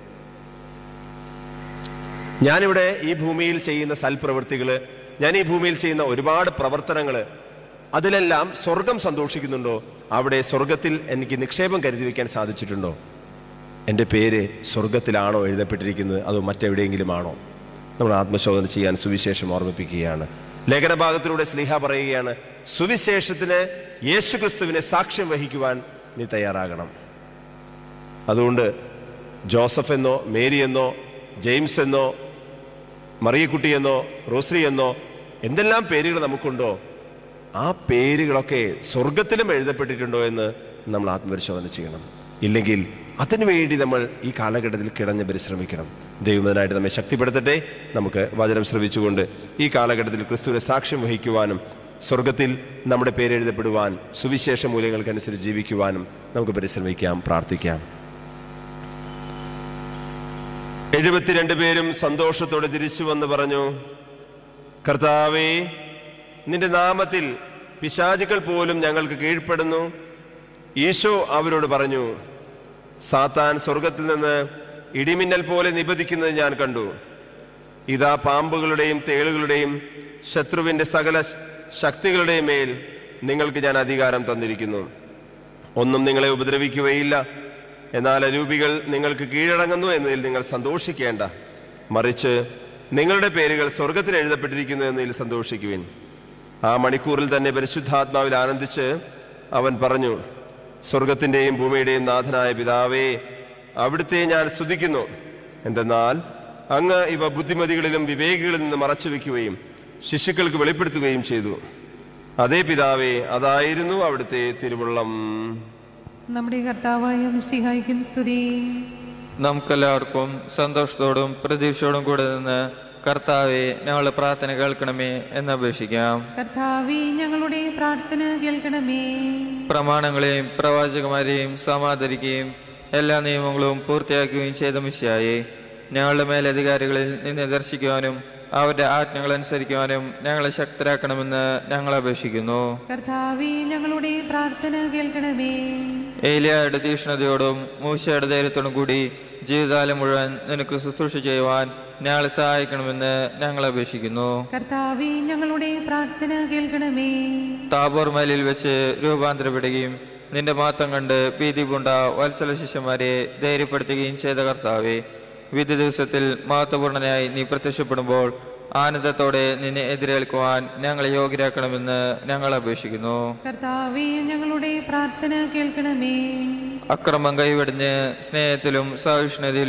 ഞാനിവിടെ ഈ ഭൂമിയിൽ ചെയ്യുന്ന സൽപ്രവൃത്തികൾ ഞാൻ ഈ ഭൂമിയിൽ ചെയ്യുന്ന ഒരുപാട് പ്രവർത്തനങ്ങൾ അതിലെല്ലാം സ്വർഗം സന്തോഷിക്കുന്നുണ്ടോ അവിടെ സ്വർഗത്തിൽ എനിക്ക് നിക്ഷേപം കരുതി വയ്ക്കാൻ സാധിച്ചിട്ടുണ്ടോ എൻ്റെ പേര് സ്വർഗത്തിലാണോ എഴുതപ്പെട്ടിരിക്കുന്നത് അതോ മറ്റെവിടെയെങ്കിലും ആണോ നമ്മൾ ആത്മശോധന ചെയ്യാൻ സുവിശേഷം ഓർമ്മിപ്പിക്കുകയാണ് ലേഖനഭാഗത്തിലൂടെ സ്ലിഹ പറയുകയാണ് സുവിശേഷത്തിന് യേശുക്രിസ്തുവിനെ സാക്ഷ്യം വഹിക്കുവാൻ നീ തയ്യാറാകണം അതുകൊണ്ട് ജോസഫ് എന്നോ മേരി എന്നോ ജെയിംസ് എന്നോ മറിയക്കുട്ടി എന്നോ റോസ്ലി എന്നോ എന്തെല്ലാം പേരുകൾ നമുക്കുണ്ടോ ആ പേരുകളൊക്കെ സ്വർഗത്തിലും എഴുതപ്പെട്ടിട്ടുണ്ടോ എന്ന് നമ്മൾ ആത്മപരിശോധന ചെയ്യണം ഇല്ലെങ്കിൽ അതിനുവേണ്ടി നമ്മൾ ഈ കാലഘട്ടത്തിൽ കിടഞ്ഞ് പരിശ്രമിക്കണം ദൈവത്തിനായിട്ട് നമ്മെ ശക്തിപ്പെടുത്തട്ടെ നമുക്ക് വചനം ശ്രവിച്ചുകൊണ്ട് ഈ കാലഘട്ടത്തിൽ ക്രിസ്തുവിനെ സാക്ഷ്യം വഹിക്കുവാനും സ്വർഗത്തിൽ നമ്മുടെ പേരെഴുതപ്പെടുവാൻ സുവിശേഷ മൂല്യങ്ങൾക്കനുസരിച്ച് ജീവിക്കുവാനും നമുക്ക് പരിശ്രമിക്കാം പ്രാർത്ഥിക്കാം എഴുപത്തിരണ്ട് പേരും സന്തോഷത്തോടെ തിരിച്ചു വന്ന് പറഞ്ഞു കർത്താവേ നിന്റെ നാമത്തിൽ പിശാചുക്കൾ പോലും ഞങ്ങൾക്ക് കീഴ്പ്പെടുന്നു ഈശോ അവരോട് പറഞ്ഞു സാത്താൻ സ്വർഗത്തിൽ നിന്ന് ഇടിമിന്നൽ പോലെ നിബദിക്കുന്നത് ഞാൻ കണ്ടു ഇതാ പാമ്പുകളുടെയും തേളുകളുടെയും ശത്രുവിന്റെ സകല ശ- ശക്തികളുടെയും മേൽ നിങ്ങൾക്ക് ഞാൻ അധികാരം തന്നിരിക്കുന്നു ഒന്നും നിങ്ങളെ ഉപദ്രവിക്കുകയില്ല എന്നാൽ അരൂപികൾ നിങ്ങൾക്ക് കീഴടങ്ങുന്നു എന്നതിൽ നിങ്ങൾ സന്തോഷിക്കേണ്ട മറിച്ച് നിങ്ങളുടെ പേരുകൾ സ്വർഗത്തിൽ എഴുതപ്പെട്ടിരിക്കുന്നു എന്നതിൽ സന്തോഷിക്കുവിൻ ആ മണിക്കൂറിൽ തന്നെ പരിശുദ്ധാത്മാവിൽ ആനന്ദിച്ച് അവൻ പറഞ്ഞു സ്വർഗത്തിൻ്റെയും ഭൂമിയുടെയും നാഥനായ പിതാവേ അവിടുത്തെ ഞാൻ സ്തുതിക്കുന്നു എന്തെന്നാൽ അങ്ങ് ഇവ ബുദ്ധിമതികളിലും വിവേകികളിൽ നിന്ന് മറച്ചു വയ്ക്കുകയും ശിശുക്കൾക്ക് വെളിപ്പെടുത്തുകയും ചെയ്തു അതേ പിതാവേ അതായിരുന്നു അവിടുത്തെ തിരുവുള്ളം നമ്മുടെ കർത്താവായ മിശിഹായ്ക്കും സ്തുതി നമുക്കെല്ലാവർക്കും സന്തോഷത്തോടും പ്രതീക്ഷയോടും കൂടെ നിന്ന് കർത്താവെ ഞങ്ങളുടെ പ്രാർത്ഥന കേൾക്കണമേ എന്ന് അപേക്ഷിക്കാം കർത്താവേ ഞങ്ങളുടെ പ്രാർത്ഥന കേൾക്കണമേ പ്രമാണങ്ങളെയും പ്രവാചകന്മാരെയും സമാദരിക്കുകയും എല്ലാ നിയമങ്ങളും പൂർത്തിയാക്കുകയും ചെയ്ത മിശിയായി ഞങ്ങളുടെ മേലധികാരികളിൽ നിന്ന് ദർശിക്കുവാനും അവരുടെ ആജ്ഞകൾ അനുസരിക്കുവാനും ഞങ്ങളെ ശക്തരാക്കണമെന്ന് ഞങ്ങൾ അപേക്ഷിക്കുന്നു കർത്താവേ ഞങ്ങളുടെ പ്രാർത്ഥന കേൾക്കണമേ ഏലിയയുടെ തീക്ഷ്ണതയോടും മൂശയുടെ ധൈര്യത്തോടും കൂടി ജീവിതകാലം മുഴുവൻ നിനക്ക് ശുശ്രൂഷ ചെയ്യുവാൻ ഞങ്ങളെ സഹായിക്കണമെന്ന് ഞങ്ങൾ അപേക്ഷിക്കുന്നു കർത്താവേ ഞങ്ങളുടെ പ്രാർത്ഥന കേൾക്കണമേ താബോർ മലയിൽ വെച്ച് രൂപാന്തരപ്പെടുകയും നിന്റെ മാത്തം കണ്ട് ഭീതി പൂണ്ട വത്സല ശിഷ്യന്മാരെ ധൈര്യപ്പെടുത്തുകയും ചെയ്ത കർത്താവെ വിധി ദിവസത്തിൽ മഹത്വപൂർണനായി നീ പ്രത്യക്ഷപ്പെടുമ്പോൾ ആനന്ദത്തോടെ നിന്നെ എതിരേൽക്കുവാൻ ഞങ്ങളെ യോഗ്യരാക്കണമെന്ന് ഞങ്ങൾ അപേക്ഷിക്കുന്നു കർത്താവേ ഞങ്ങളുടെ പ്രാർത്ഥന കേൾക്കണമേ അക്രമം കൈവെടിഞ്ഞ് സ്നേഹത്തിലും സഹിഷ്ണുതയിലും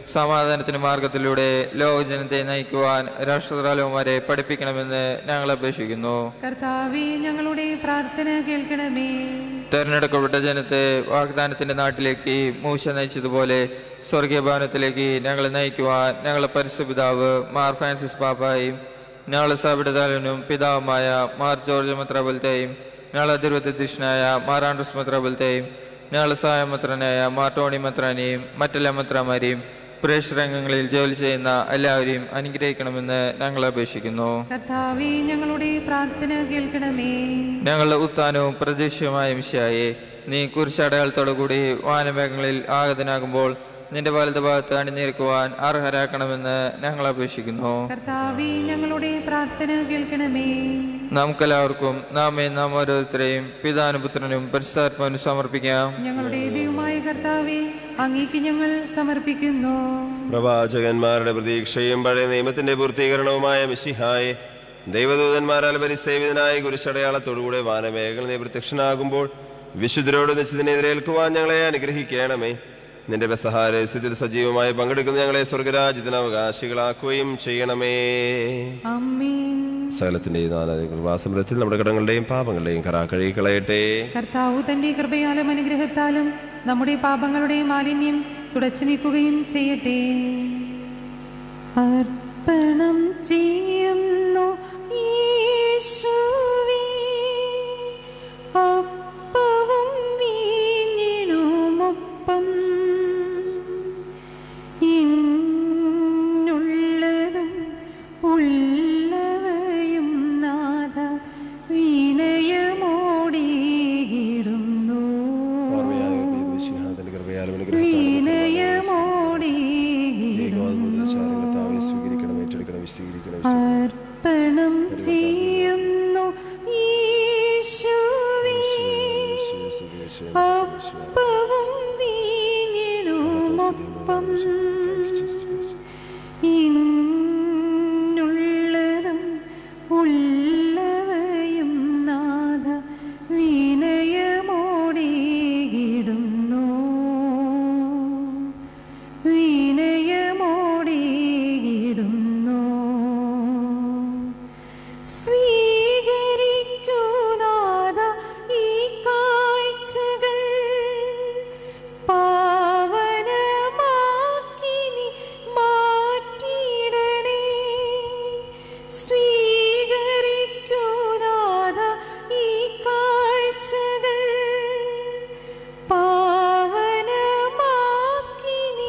സമാധാനത്തിന്റെ മാർഗത്തിലൂടെ ലോകജനത്തെ നയിക്കുവാൻ രാഷ്ട്രതലവന്മാരെ പഠിപ്പിക്കണമെന്ന് ഞങ്ങൾ അപേക്ഷിക്കുന്നു കർത്താവെ ഞങ്ങളുടെ പ്രാർത്ഥന കേൾക്കണമേ തെരഞ്ഞെടുക്കപ്പെട്ട ജനത്തെ വാഗ്ദാനത്തിന്റെ നാട്ടിലേക്ക് മൂശ നയിച്ചതുപോലെ സ്വർഗീയ ഭവനത്തിലേക്ക് ഞങ്ങളെ നയിക്കുവാൻ ഞങ്ങളെ പരിശുപിതാവ് മാർ ഫ്രാൻസിസ് പാപ്പായും ഞങ്ങളെ സഭയുടെ പിതാവുമായ മാർ ജോർജ് മെത്രാബലത്തെയും ഞങ്ങളെ തിരുവത്തധ്യക്ഷനായ മാർ ആൻഡ്രസ് മെത്രാബലത്തെയും ഞങ്ങളെ സഹായമത്രനായ മാർ ടോണി മെത്രാനെയും മറ്റെല്ലാ മെത്രാമാരെയും പ്രേക്ഷരംഗങ്ങളിൽ ജോലി ചെയ്യുന്ന എല്ലാവരെയും അനുഗ്രഹിക്കണമെന്ന് ഞങ്ങൾ അപേക്ഷിക്കുന്നു കർത്താവെ ഞങ്ങളുടെ പ്രാർത്ഥന കേൾക്കണമേ ഞങ്ങളുടെ ഉത്താനവും പ്രതീക്ഷയുമായ മിശയായെ നീ കുരിശടയാളത്തോടുകൂടി വാനമേഘങ്ങളിൽ ആഗതനാകുമ്പോൾ നിന്റെ വലതു ഭാഗത്ത് അണിനിരക്കുവാൻ അർഹരാക്കണമെന്ന് ഞങ്ങൾ അപേക്ഷിക്കുന്നു കർത്താവെ ഞങ്ങളുടെ പ്രാർത്ഥന കേൾക്കണമേ നമുക്കെല്ലാവർക്കും നാമേ നാം ഓരോരുത്തരെയും പിതാനുപുത്രനും പരിശുദ്ധാത്മാവിനും സമർപ്പിക്കാം ഞങ്ങളുടെ ദൈവമായ കർത്താവെ അങ്ങേക്ക് ഞങ്ങൾ സമർപ്പിക്കുന്നു പ്രവാചകന്മാരുടെ പ്രതീക്ഷയും പഴയ നിയമത്തിന്റെ പൂർത്തീകരണവുമായ മിശിഹായെ ദൈവദൂതന്മാരാൽ പരിസേവിതനായ കുരിശടയാളത്തോടുകൂടെ വാനമേഖല നീ പ്രത്യക്ഷനാകുമ്പോൾ വിശുദ്ധരോട് നിശ്ചിതിനെതിരേൽക്കുവാൻ ഞങ്ങളെ അനുഗ്രഹിക്കണമേ നിന്റെ ബസഹാരസ്യത്തിൽ സജീവമായി പങ്കെടുക്കുന്ന ഞങ്ങളെ സ്വർഗരാജ്യത്തിന് അവകാശികളാക്കുകയും ചെയ്യണമേ അമ്മീൻ സകലത്തിന്റെ കൃപാസമൃദ്ധത്തിൽ നമ്മുടെ കടങ്ങളുടെയും പാപങ്ങളുടെയും കറാ കഴുകി കളയട്ടെ കർത്താവ് തന്റെ കൃപയാലും അനുഗ്രഹത്താലും നമ്മുടെ പാപങ്ങളുടെ മാലിന്യം തുടച്ചു നീക്കുകയും ചെയ്യട്ടെ അർപ്പണം ചെയ്യുന്നു യേശുവേ അപ്പവും വീഞ്ഞിനുമൊപ്പം ഇന്നുള്ളതും ഉള്ളവയും നാഥ വിനയമോടിയിടുന്നു വിനയമോടിയിടുന്നു സ്വീകരിക്കണം ഏറ്റെടുക്കണം വിശദീകരിക്കണം അർപ്പണം ചെയ്യുന്നു യേശുവേ അപ്പവും വീഞ്ഞിനുമൊപ്പം ഇന്നുള്ളതും ഉള്ളവയും നാഥ വിനയമോടിയിടുന്നു വിനയമോടിയിടുന്നു സ്വീകരിക്കുനാഥ ഈ കാഴ്ചകൾ പാവനമാക്കി നീ മാറ്റിയിടണേ സ്വീകരിക്കുനാഥ ഈ കാഴ്ചകൾ പാവനമാക്കി നീ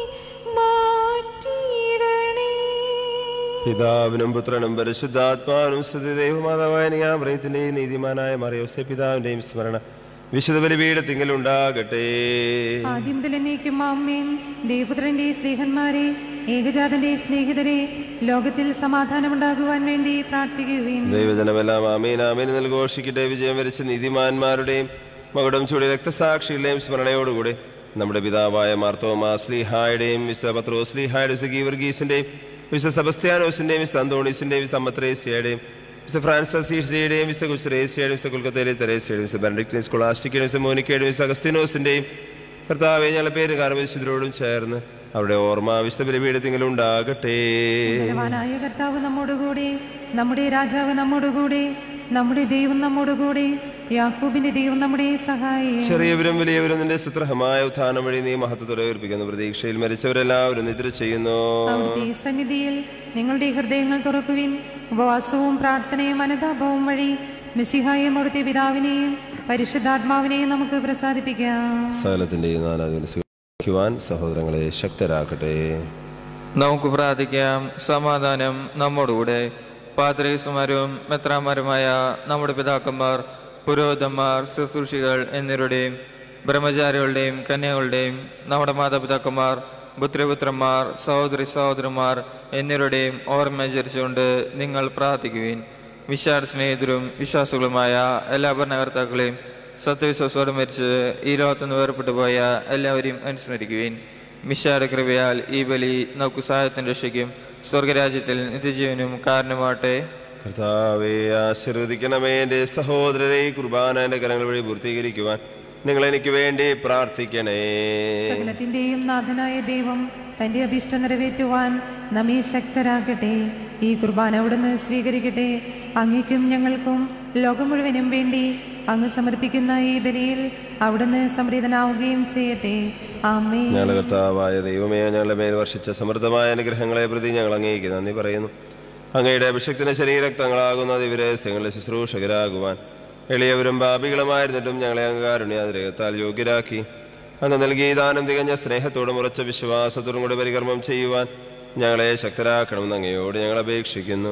മാറ്റിയിടണേ പിതാവിനും പുത്രനും പരിശുദ്ധാത്മാവിനും സ്തുതി ദൈവമാതാവായ നിയാമറയത്തിന്റെയും നീതിമാനായ മറിയോസെ പിതാവിന്റെയും സ്മരണ വിശുദ്ധ ബലിപീഠത്തിങ്കൽ ഉണ്ടാകട്ടെ ആദ്യം മുതൽ എന്നേക്കും ആമേൻ ദേവപുത്രന്റെ സ്നേഹന്മാരെ ഏകജാതന്റെ സ്നേഹിതരെ ലോകത്തിൽ സമാധാനമുണ്ടാകുവാൻ വേണ്ടി പ്രാർത്ഥിക്കുകയും ദൈവജനമെല്ലാം ആമീൻ ആമീൻ എന്ന് ഘോഷിക്കട്ടെ വിജയം വരിച്ച നീതിമാന്മാരുടെയും മകുടം ചൂടി രക്തസാക്ഷികളുടെയും സ്മരണയോടുകൂടി നമ്മുടെ പിതാവായ മാർത്തോമാ സ്ലീഹായുടെയും വിശുദ്ധ പത്രോ സ്ലീഹായുടെ വിശുദ്ധ ഗീവർഗീസിന്റെയും വിശുദ്ധ സെബസ്ത്യാനോസിന്റെയും വിശുദ്ധ അന്തോണീസിന്റെയും വിശുദ്ധ അമ്മത്രേസ്യയുടെയും വിശുദ്ധ ഫ്രാൻസിസ് ഈസ്റ്റയുടെയും വിശുദ്ധ കുസ്രേസ്യയുടെയും വിശുദ്ധ കൊൽക്കത്തയിലെ തെരേസ്യയുടെയും വിശുദ്ധ ബെനഡിക്റ്റിൻ സ്കൊളാസ്റ്റിക്കയുടെയും വിശുദ്ധ മോനിക്കയുടെയും വിശുദ്ധ അഗസ്തിനോസിന്റെയും കർത്താവെ ഞങ്ങളുടെ പേര് കാരണം വിശുദ്ധരോടും ചേർന്ന് അവരുടെ ഓർമ്മ വിശുദ്ധ ബലിപീഠത്തിങ്കിലും ഉണ്ടാകട്ടെ ബലവാനായ കർത്താവ് നമ്മോടുകൂടെ നമ്മുടെ രാജാവ് നമ്മോടുകൂടെ നമ്മുടെ ദൈവം നമ്മോടുകൂടെ യാക്കൂബിന്റെ ദൈവം നമ്മുടെ സഹായി ചെറിയവരും വലിയവരും നിന്റെ സുത്രഹമായ ഉത്ഥാനം വഴി നീ മഹത്വത്തോടെ ഉയർപ്പിക്കുന്ന പ്രതീക്ഷയിൽ മരിച്ചവരെല്ലാവരും നിദ്ര ചെയ്യുന്നു അവിടുത്തെ സന്നിധിയിൽ നിങ്ങളുടെ ഹൃദയങ്ങൾ തുറക്കുവിൻ ഉപവാസവും പ്രാർത്ഥനയും അനുതാപവും വഴി മിശിഹായും അവിടുത്തെ പിതാവിനെയും പരിശുദ്ധാത്മാവിനെയും നമുക്ക് പ്രസാദിപ്പിക്കാം സകലത്തിന്റെയും നാനാദികൾ സ്വീകരിക്കുവാൻ സഹോദരങ്ങളെ ശക്തരാക്കട്ടെ നമുക്ക് പ്രാർത്ഥിക്കാം സമാധാനം നമ്മോടുകൂടെ പാത്രീസുമാരും മെത്രാമാരുമായ നമ്മുടെ പിതാക്കന്മാർ പുരോഹിതന്മാർ ശുശ്രൂഷികൾ എന്നിവരുടെയും ബ്രഹ്മചാരികളുടെയും കന്യകളുടെയും നമ്മുടെ മാതാപിതാക്കന്മാർ പുത്രപുത്രന്മാർ സഹോദരി സഹോദരന്മാർ എന്നിവരുടെയും ഓർമ്മ ആചരിച്ചുകൊണ്ട് നിങ്ങൾ പ്രാർത്ഥിക്കുവിൻ വിശാല സ്നേഹിതരും വിശ്വാസികളുമായ എല്ലാ ഭരണകർത്താക്കളെയും സത്യവിശ്വാസത്തോടെ മരിച്ച് ഈ ലോകത്തുനിന്ന് വേർപെട്ടു പോയ എല്ലാവരെയും അനുസ്മരിക്കുവിൻ മിശാര കൃപയാൽ ഈ ബലി നമുക്ക് സഹായത്തിന് രക്ഷിക്കും സ്വർഗരാജ്യത്തിൽ നിത്യജീവനും കാരണമാട്ടെ കർത്താവെ ആശീർവദിക്കണമേ എൻ്റെ സഹോദരരെ ഈ കുർബാന എൻ്റെ കരങ്ങൾ വഴി പൂർത്തീകരിക്കുവാൻ നിങ്ങൾ എനിക്ക് വേണ്ടി പ്രാർത്ഥിക്കണേ സകലത്തിന്റെയും നാഥനായ ദൈവം തൻ്റെ അഭിഷ്ടം നിറവേറ്റുവാൻ നമ്മെ ശക്തരാക്കട്ടെ ഈ കുർബാന അവിടുന്ന് സ്വീകരിക്കട്ടെ അങ്ങയ്ക്കും ഞങ്ങൾക്കും ലോകം മുഴുവനും വേണ്ടി അങ്ങ് സമർപ്പിക്കുന്ന ഈ ബലിയിൽ അവിടുന്ന് സംപ്രീതനാവുകയും ചെയ്യട്ടെ ആമേ ഞങ്ങളുടെ കർത്താവായ ദൈവമേ ഞങ്ങളുടെ മേൽ വർഷിച്ച സമൃദ്ധമായ അനുഗ്രഹങ്ങളെ പ്രതി ഞങ്ങൾ അങ്ങേക്ക് നന്ദി പറയുന്നു അങ്ങയുടെ അഭിഷക്തിന് ശരീരക്തങ്ങളാകുന്ന ദിവരഹസ്യങ്ങളുടെ ശുശ്രൂഷകരാകുവാൻ എളിയവരും പാപികളുമായിരുന്നിട്ടും ഞങ്ങളെ അംഗകാരുണ്യാതിരകത്താൽ യോഗ്യരാക്കി അങ്ങ് നൽകിയ ദാനം തികഞ്ഞ സ്നേഹത്തോടും ഉറച്ച വിശ്വാസത്തോടും കൂടി പരികർമ്മം ചെയ്യുവാൻ ഞങ്ങളെ ശക്തരാക്കണമെന്ന് അങ്ങയോട് ഞങ്ങൾ അപേക്ഷിക്കുന്നു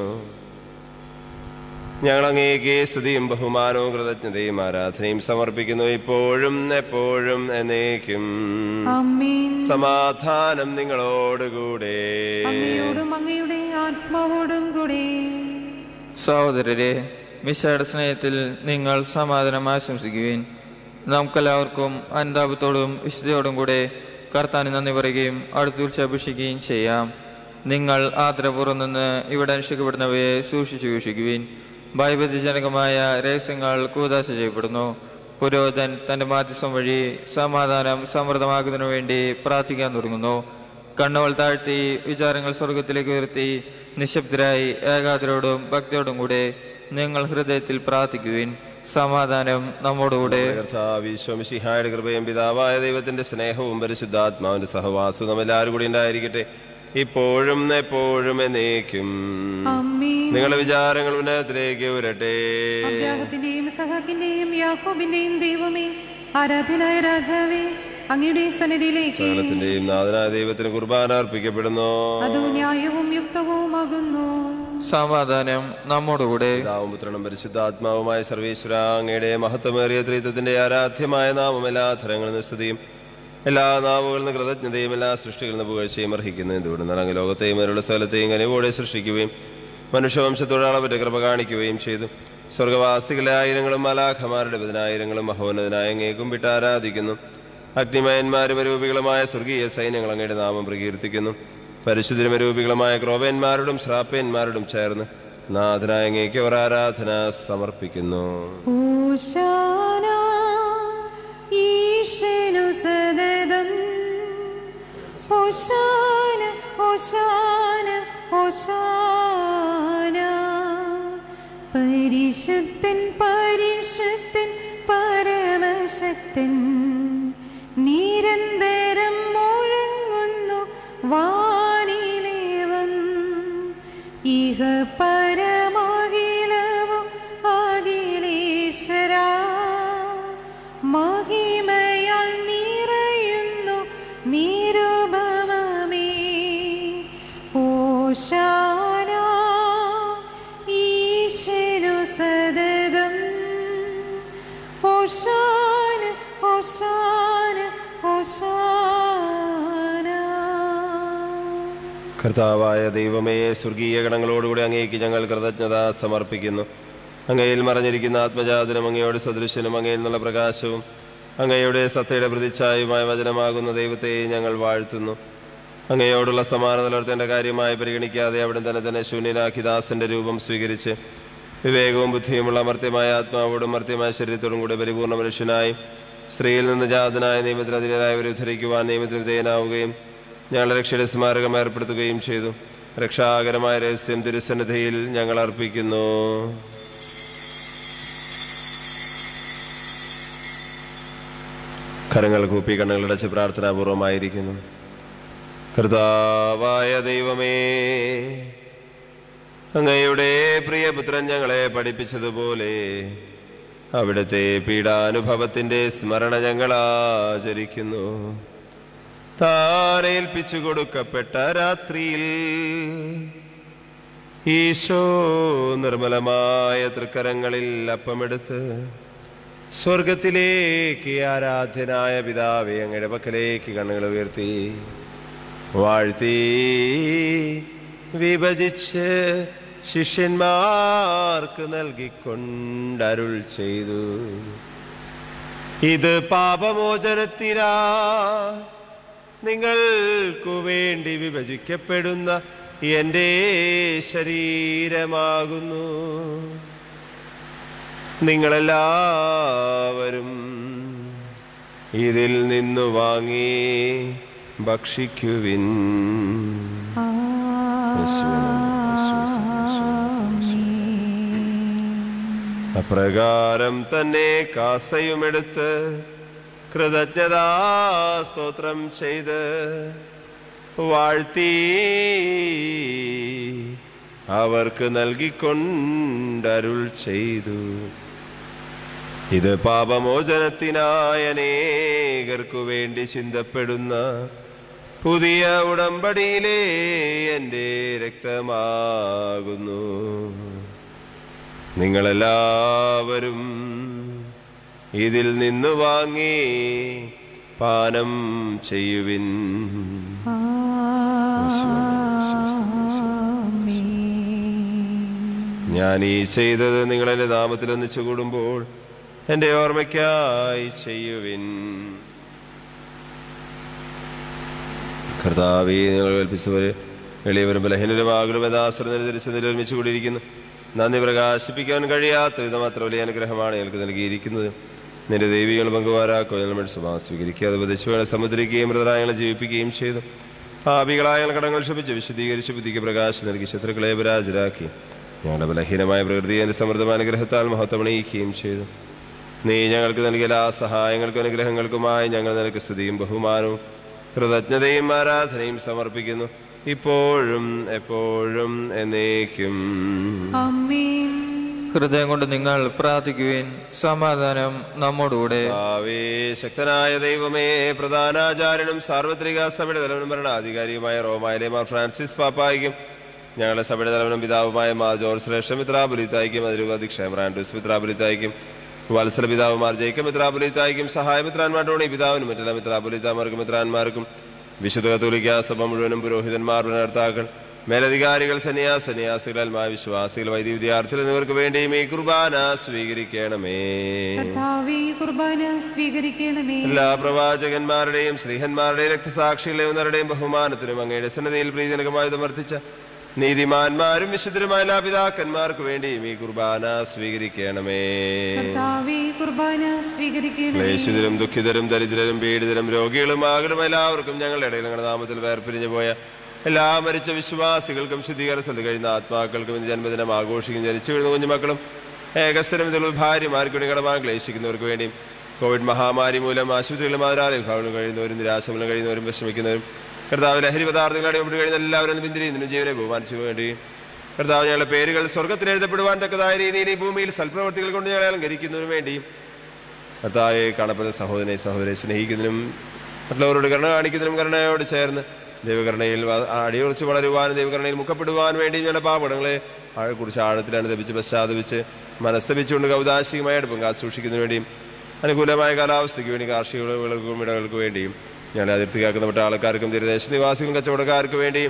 ഞങ്ങൾ അങ്ങേക്ക് സ്തുതിയും ബഹുമാനവും കൃതജ്ഞതയും ആരാധനയും സമർപ്പിക്കുന്നു ഇപ്പോഴും എപ്പോഴും എന്നേക്കും ആമേൻ സമാധാനം നിങ്ങളോടുകൂടെ അങ്ങയോടും അങ്ങയുടെ ആത്മാവോടും കൂടെ സഹോദരരെ മിശയുടെ സ്നേഹത്തിൽ നിങ്ങൾ സമാധാനം ആശംസിക്കുവിൻ നമുക്കെല്ലാവർക്കും അനുതാപത്തോടും വിശുദ്ധയോടും കൂടെ കർത്താന് നന്ദി പറയുകയും അടുത്തുവിളിച്ച് അഭിഷിക്കുകയും ചെയ്യാം നിങ്ങൾ ആദരപൂർവ്വം നിന്ന് ഇവിടെ അനുഷ്ഠിക്കപ്പെടുന്നവയെ സൂക്ഷിച്ചു വീക്ഷിക്കുവിൻ ഭയഭദ്യജനകമായ രഹസ്യങ്ങൾ കൂതാശ ചെയ്യപ്പെടുന്നു പുരോഹിതൻ തന്റെ മാധ്യസ്ഥം വഴി സമാധാനം സമൃദ്ധമാക്കുന്നതിനു വേണ്ടി പ്രാർത്ഥിക്കാൻ തുടങ്ങുന്നു കണ്ണുകൾ താഴ്ത്തി വിചാരങ്ങൾ സ്വർഗത്തിലേക്ക് ഉയർത്തി നിശബ്ദരായി ഏകാഗ്രയോടും ഭക്തിയോടും കൂടെ നിങ്ങൾ ഹൃദയത്തിൽ പ്രാർത്ഥിക്കുവിൻ സമാധാനം നമ്മോടുകൂടെ കർത്താവിശ്വമിഷിഹായുടെ കൃപയും പിതാവായ ദൈവത്തിന്റെ സ്നേഹവും പരിശുദ്ധാത്മാവിന്റെ സഹവാസവും നമ്മെല്ലാവരും കൂടി ഉണ്ടായിരിക്കട്ടെ ഇപ്പോഴും എപ്പോഴും എന്നേക്കും ആമേൻ നിങ്ങളുടെ വിചാരങ്ങൾ ഉന്നതത്തിലേക്ക് വരട്ടെ അബ്രാഹത്തിന്റെയും സഹാക്കിന്റെയും യാക്കോബിന്റെയും ദൈവമേ ആരാധ്യനായ രാജാവേ അങ്ങയുടെ സന്നിധിയിലേക്ക് സകലത്തിന്റെയും നാഥനായ ദൈവത്തിന് കുർബാന അർപ്പിക്കപ്പെടുന്നു അത് ന്യായവും യുക്തവുമാകുന്നു സമാധാനം നമ്മോടുകൂടെ പിതാവും പുത്രനും പരിശുദ്ധാത്മാവുമായ സർവേശ്വര അങ്ങയുടെ മഹത്വമേറിയ ത്രിത്വത്തിന്റെ ആരാധ്യമായ നാമം എല്ലാ തരങ്ങളിൽ നിന്ന് സ്തുതിയും എല്ലാ നാവുകളിൽ നിന്ന് കൃതജ്ഞതയും എല്ലാ സൃഷ്ടികളിൽ നിന്ന് പുകഴ്ചയും അർഹിക്കുന്നു എന്തുകൊണ്ട് അങ്ങ് ലോകത്തെയും അതിലുള്ള സ്ഥലത്തെയും കനിവോടെ സൃഷ്ടിക്കുകയും മനുഷ്യവംശത്തോട് അളവറ്റ കൃപ കാണിക്കുകയും ചെയ്തു സ്വർഗവാസികളെ ആയിരങ്ങളും മലാഖമാരുടെ പതിനായിരങ്ങളും മഹോന്നതനായ അങ്ങേക്കും വിട്ട് ആരാധിക്കുന്നു അഗ്നിമയന്മാരും രൂപികളുമായ സ്വർഗീയ സൈന്യങ്ങൾ അങ്ങയുടെ നാമം പ്രകീർത്തിക്കുന്നു പരിശുദ്ധരൂപികളുമായ ക്രോപന്മാരോടും ശ്രാപ്പന്മാരോടും ചേർന്ന് നാഥനായ അങ്ങേക്ക് ഒരു ആരാധന സമർപ്പിക്കുന്നു ഓശാന ഈശനു സദതം ഓശാന ഓശാന ഓശാന പരിശുദ്ധൻ പരിശുദ്ധൻ പരമശക്തൻ നിരന്തരം മുഴങ്ങുന്നു വാനിലേവം ഇഹ പരമകിലവും അഖിലേശ്വര മഹിമയാൽ നിറയുന്നു നിരുപമമേ ഓശാന ഈശ്വരു സദതം ഓശാന ഓശാന ഓശാന കർത്താവായ ദൈവമേ സ്വർഗീയ ഗണങ്ങളോടുകൂടി അങ്ങേക്ക് ഞങ്ങൾ കൃതജ്ഞത സമർപ്പിക്കുന്നു അങ്ങയിൽ മറഞ്ഞിരിക്കുന്ന ആത്മജാതനും അങ്ങയോട് സദൃശ്യനും അങ്ങയിൽ നിന്നുള്ള പ്രകാശവും അങ്ങയുടെ സത്തയുടെ പ്രതിച്ഛായുമായ വചനമാകുന്ന ദൈവത്തെ ഞങ്ങൾ വാഴ്ത്തുന്നു അങ്ങയോടുള്ള സമാന നിലർത്തേണ്ട കാര്യമായി പരിഗണിക്കാതെ അവിടെ തന്നെ തന്നെ ശൂന്യനാക്കി ദാസന്റെ രൂപം സ്വീകരിച്ച് വിവേകവും ബുദ്ധിയുമുള്ള മർത്യമായ ആത്മാവോടും മർത്യമായ ശരീരത്തോടും കൂടി പരിപൂർണ്ണ മനുഷ്യനായി സ്ത്രീയിൽ നിന്ന് ജാതനായ നിയമത്തിന് അധീനരായവരെ ഉദ്ധരിക്കുവാൻ നിയമത്തിന് വിധേയനാവുകയും ഞങ്ങളുടെ രക്ഷയുടെ സ്മാരകം ഏർപ്പെടുത്തുകയും ചെയ്തു രക്ഷാകരമായ രഹസ്യം തിരുസന്നിധിയിൽ ഞങ്ങൾ അർപ്പിക്കുന്നു കരങ്ങൾ കൂപ്പി കണ്ണുകളടച്ച് പ്രാർത്ഥനാപൂർവമായിരിക്കുന്നു കർത്താവായ ദൈവമേ അങ്ങയുടെ പ്രിയപുത്രൻ ഞങ്ങളെ പഠിപ്പിച്ചതുപോലെ അവിടുത്തെ പീഡാനുഭവത്തിന്റെ സ്മരണ ഞങ്ങൾ ആചരിക്കുന്നു താരേൽപ്പിച്ചു കൊടുക്കപ്പെട്ട രാത്രിയിൽ ഈശോ നിർമ്മലമായ തൃക്കരങ്ങളിൽ അപ്പമെടുത്ത് സ്വർഗത്തിലേക്ക് ആരാധ്യനായ പിതാവെ അങ്ങയുടെ പക്കലേക്ക് കണ്ണുകൾ ഉയർത്തി വാഴ്ത്തി വിഭജിച്ച് ശിഷ്യന്മാർക്ക് നൽകിക്കൊണ്ടരുൾ ചെയ്തു ഇത് പാപമോചനത്തിനാ നിങ്ങൾക്കു വേണ്ടി വിഭജിക്കപ്പെടുന്ന എൻ്റെ ശരീരമാകുന്നു നിങ്ങളെല്ലാവരും ഇതിൽ നിന്നു വാങ്ങി ഭക്ഷിക്കുവിൻ യേശുവേ നന്ദി, യേശുവേ സ്തുതി, യേശുവേ അപ്രകാരം തന്നെ കാസയുമെടുത്ത് കൃതജ്ഞതാ സ്തോത്രം ചെയ്ത് വാഴ്ത്തി അവർക്ക് നൽകിക്കൊണ്ടരുൾ ചെയ്തു ഇത് പാപമോചനത്തിനായ അനേകർക്കു വേണ്ടി ചിന്തപ്പെടുന്ന പുതിയ ഉടമ്പടിയിലെ എൻ്റെ രക്തമാകുന്നു നിങ്ങളെല്ലാവരും ഇതിൽ നിന്ന് വാങ്ങി പാനം ചെയ്യുവിൻ ഞാൻ ഈ ചെയ്തത് നിങ്ങൾ എൻ്റെ നാമത്തിൽ ഒന്നിച്ചു കൂടുമ്പോൾ എൻ്റെ ഓർമ്മയ്ക്കായി ചെയ്യുവിൻ കർത്താവേ നിങ്ങൾ കൽപ്പിച്ചവര് എളിയവരും ബലഹീനരും ആകുലും യഥാശ്രമ തിരിച്ചതിൽ ഒരുമിച്ച് കൂടിയിരിക്കുന്നു നന്ദി പ്രകാശിപ്പിക്കാൻ കഴിയാത്ത വിധം അത്ര വലിയ അനുഗ്രഹമാണ് ഞങ്ങൾക്ക് നൽകിയിരിക്കുന്നത് നിന്റെ ദൈവികൾ പങ്കുവാരാക്കോ ഞങ്ങൾ സ്വഭാവം സ്വീകരിക്കുക അത് ഉപദേശികളെ സമുദ്രിക്കുകയും മൃതരായങ്ങളെ ജീവിപ്പിക്കുകയും ചെയ്തു പാപികളായ ഞങ്ങൾ കടങ്ങൾ ക്ഷമിച്ച് വിശദീകരിച്ച് ബുദ്ധിക്ക് പ്രകാശം നൽകി ശത്രുക്കളെ പരാജരാക്കി ഞങ്ങളുടെ ബലഹീനമായ പ്രകൃതിയെ എൻ്റെ സമൃദ്ധമായ അനുഗ്രഹത്താൽ മഹത്വമണിയിക്കുകയും ചെയ്തു നീ ഞങ്ങൾക്ക് നൽകിയ എല്ലാ സഹായങ്ങൾക്കും അനുഗ്രഹങ്ങൾക്കുമായി ഞങ്ങൾ നിനക്ക് സ്തുതിയും ബഹുമാനവും കൃതജ്ഞതയും ആരാധനയും സമർപ്പിക്കുന്നു ഇപ്പോഴും എപ്പോഴും എന്നേക്കും ആമേൻ ഹൃദയം കൊണ്ട് നിങ്ങൾ പ്രാർത്ഥിക്കുവിൻ സമാധാനം നമ്മോടുകൂടെ ആവേ ശക്തനായ ദൈവമേ പ്രധാനാചാര്യനും സാർവത്രിക സഭയുടെ തലവനും ഭരണാധികാരിയുമായ റോമായിലെ മാർ ഫ്രാൻസിസ് പാപ്പായിക്കും ഞങ്ങളുടെ സഭയുടെ തലവനും പിതാവുമായ മാർ ജോർജ് ശ്രേഷ്ഠ മിത്രാപുലിത്തായിക്കും അതിരൂപാധിക്ഷയം റാൻഡൂസ് മിത്രാപുലിത്തായിക്കും വത്സല പിതാവുമാർ ജയിക്കും മിത്രാപുലിത്തായിക്കും സഹായ മിത്രാൻമാർ ടോണി പിതാവിനും മറ്റെല്ലാ മിത്രാപുലിത്താമാർക്കും മിത്രാന്മാർക്കും വിശുദ്ധ കത്തോലിക്ക സഭ മുഴുവനും പുരോഹിതന്മാർ ഭരണകർത്താക്കൾ മേലധികാരികൾ സന്യാസ സന്യാസികളായ വിശ്വാസികൾ വൈദ്യ വിദ്യാർത്ഥികൾ എന്നിവർക്ക് വേണ്ടിയും ഈ കുർബാന സ്വീകരിക്കണമേ കർത്താവേ കുർബാന സ്വീകരിക്കണമേ എല്ലാ പ്രവാചകന്മാരുടെയും സ്ത്രീഹന്മാരുടെയും രക്തസാക്ഷികളെയും ഉന്നരുടെയും ബഹുമാനത്തിനും അങ്ങയുടെ സന്നദ്ധയിൽ പ്രീതിനകമായി വർദ്ധിച്ച നീതിമാന്മാരും വിശുദ്ധരുമായ എല്ലാ പിതാക്കന്മാർക്ക് വേണ്ടിയും ഈ കുർബാന സ്വീകരിക്കണമേ കർത്താവേ കുർബാന സ്വീകരിക്കണമേ ക്ലേശിതരും ദുഃഖിതരും ദരിദ്രരും പീഡിതരും രോഗികളും ആകലും എല്ലാവർക്കും ഞങ്ങളുടെ ഇടയിൽ ഞങ്ങളുടെ നാമത്തിൽ വേർപിരിഞ്ഞു പോയ എല്ലാ മരിച്ച വിശ്വാസികൾക്കും ശുദ്ധീകരണ സ്ഥലത്ത് കഴിയുന്ന ആത്മാക്കൾക്കും ഇന്ന് ജന്മദിനം ആഘോഷിക്കും ജനിച്ചു വീഴുന്ന കുഞ്ഞുമക്കളും ഏകസ്ഥരം ഇതിലുള്ള ഭാര്യമാർക്ക് വേണ്ടി കടമാൻ ക്ലേശിക്കുന്നവർക്ക് വേണ്ടിയും കോവിഡ് മഹാമാരി മൂലം ആശുപത്രികളിലും ആരാളിൽ ഭവനം കഴിയുന്നവരും നിരാശമൂലം കഴിയുന്നവരും വിഷമിക്കുന്നവരും കർത്താവ് ലഹരി പദാർത്ഥങ്ങൾ അടിമപ്പെട്ട് കഴിയുന്ന എല്ലാവരും പിന്തിരിയുന്നതിനും ജീവനെ ബഹുമാനിച്ചു വേണ്ടി കർത്താവ് ഞങ്ങളുടെ പേരുകൾ സ്വർഗത്തിൽ എഴുതപ്പെടുവാൻ തക്കതായ രീതിയിൽ ഈ ഭൂമിയിൽ സൽപ്രവർത്തികൾ കൊണ്ട് ഞങ്ങളെ അലങ്കരിക്കുന്നതിനു വേണ്ടിയും കർത്താവെ കാണപ്പെടുന്ന സഹോദരനെ സഹോദരെ സ്നേഹിക്കുന്നതിനും മറ്റുള്ളവരോട് കരുണ കാണിക്കുന്നതിനും കരുണയോട് ചേർന്ന് ദൈവകരുണയിൽ വ- അടിയുറച്ച് വളരുവാനും ദൈവകരുണയിൽ മുഖപ്പെടുവാൻ വേണ്ടി ഞങ്ങളുടെ പാപങ്ങളെ കുറിച്ച് ആഴത്തിൽ അനുദപിച്ച് പശ്ചാത്തപിച്ച് മനസ്തപിച്ചുകൊണ്ട് കൗതാശികമായ അടുപ്പം കാത്തു സൂക്ഷിക്കുന്നതിന് വേണ്ടിയും അനുകൂലമായ കാലാവസ്ഥയ്ക്ക് വേണ്ടി കാർഷിക വിളകൾക്കും ഇടകൾക്ക് വേണ്ടിയും ഞങ്ങളെ അതിർത്തി കാക്കുന്നപ്പെട്ട ആൾക്കാർക്കും തീരദേശ നിവാസികളും കച്ചവടക്കാർക്ക് വേണ്ടിയും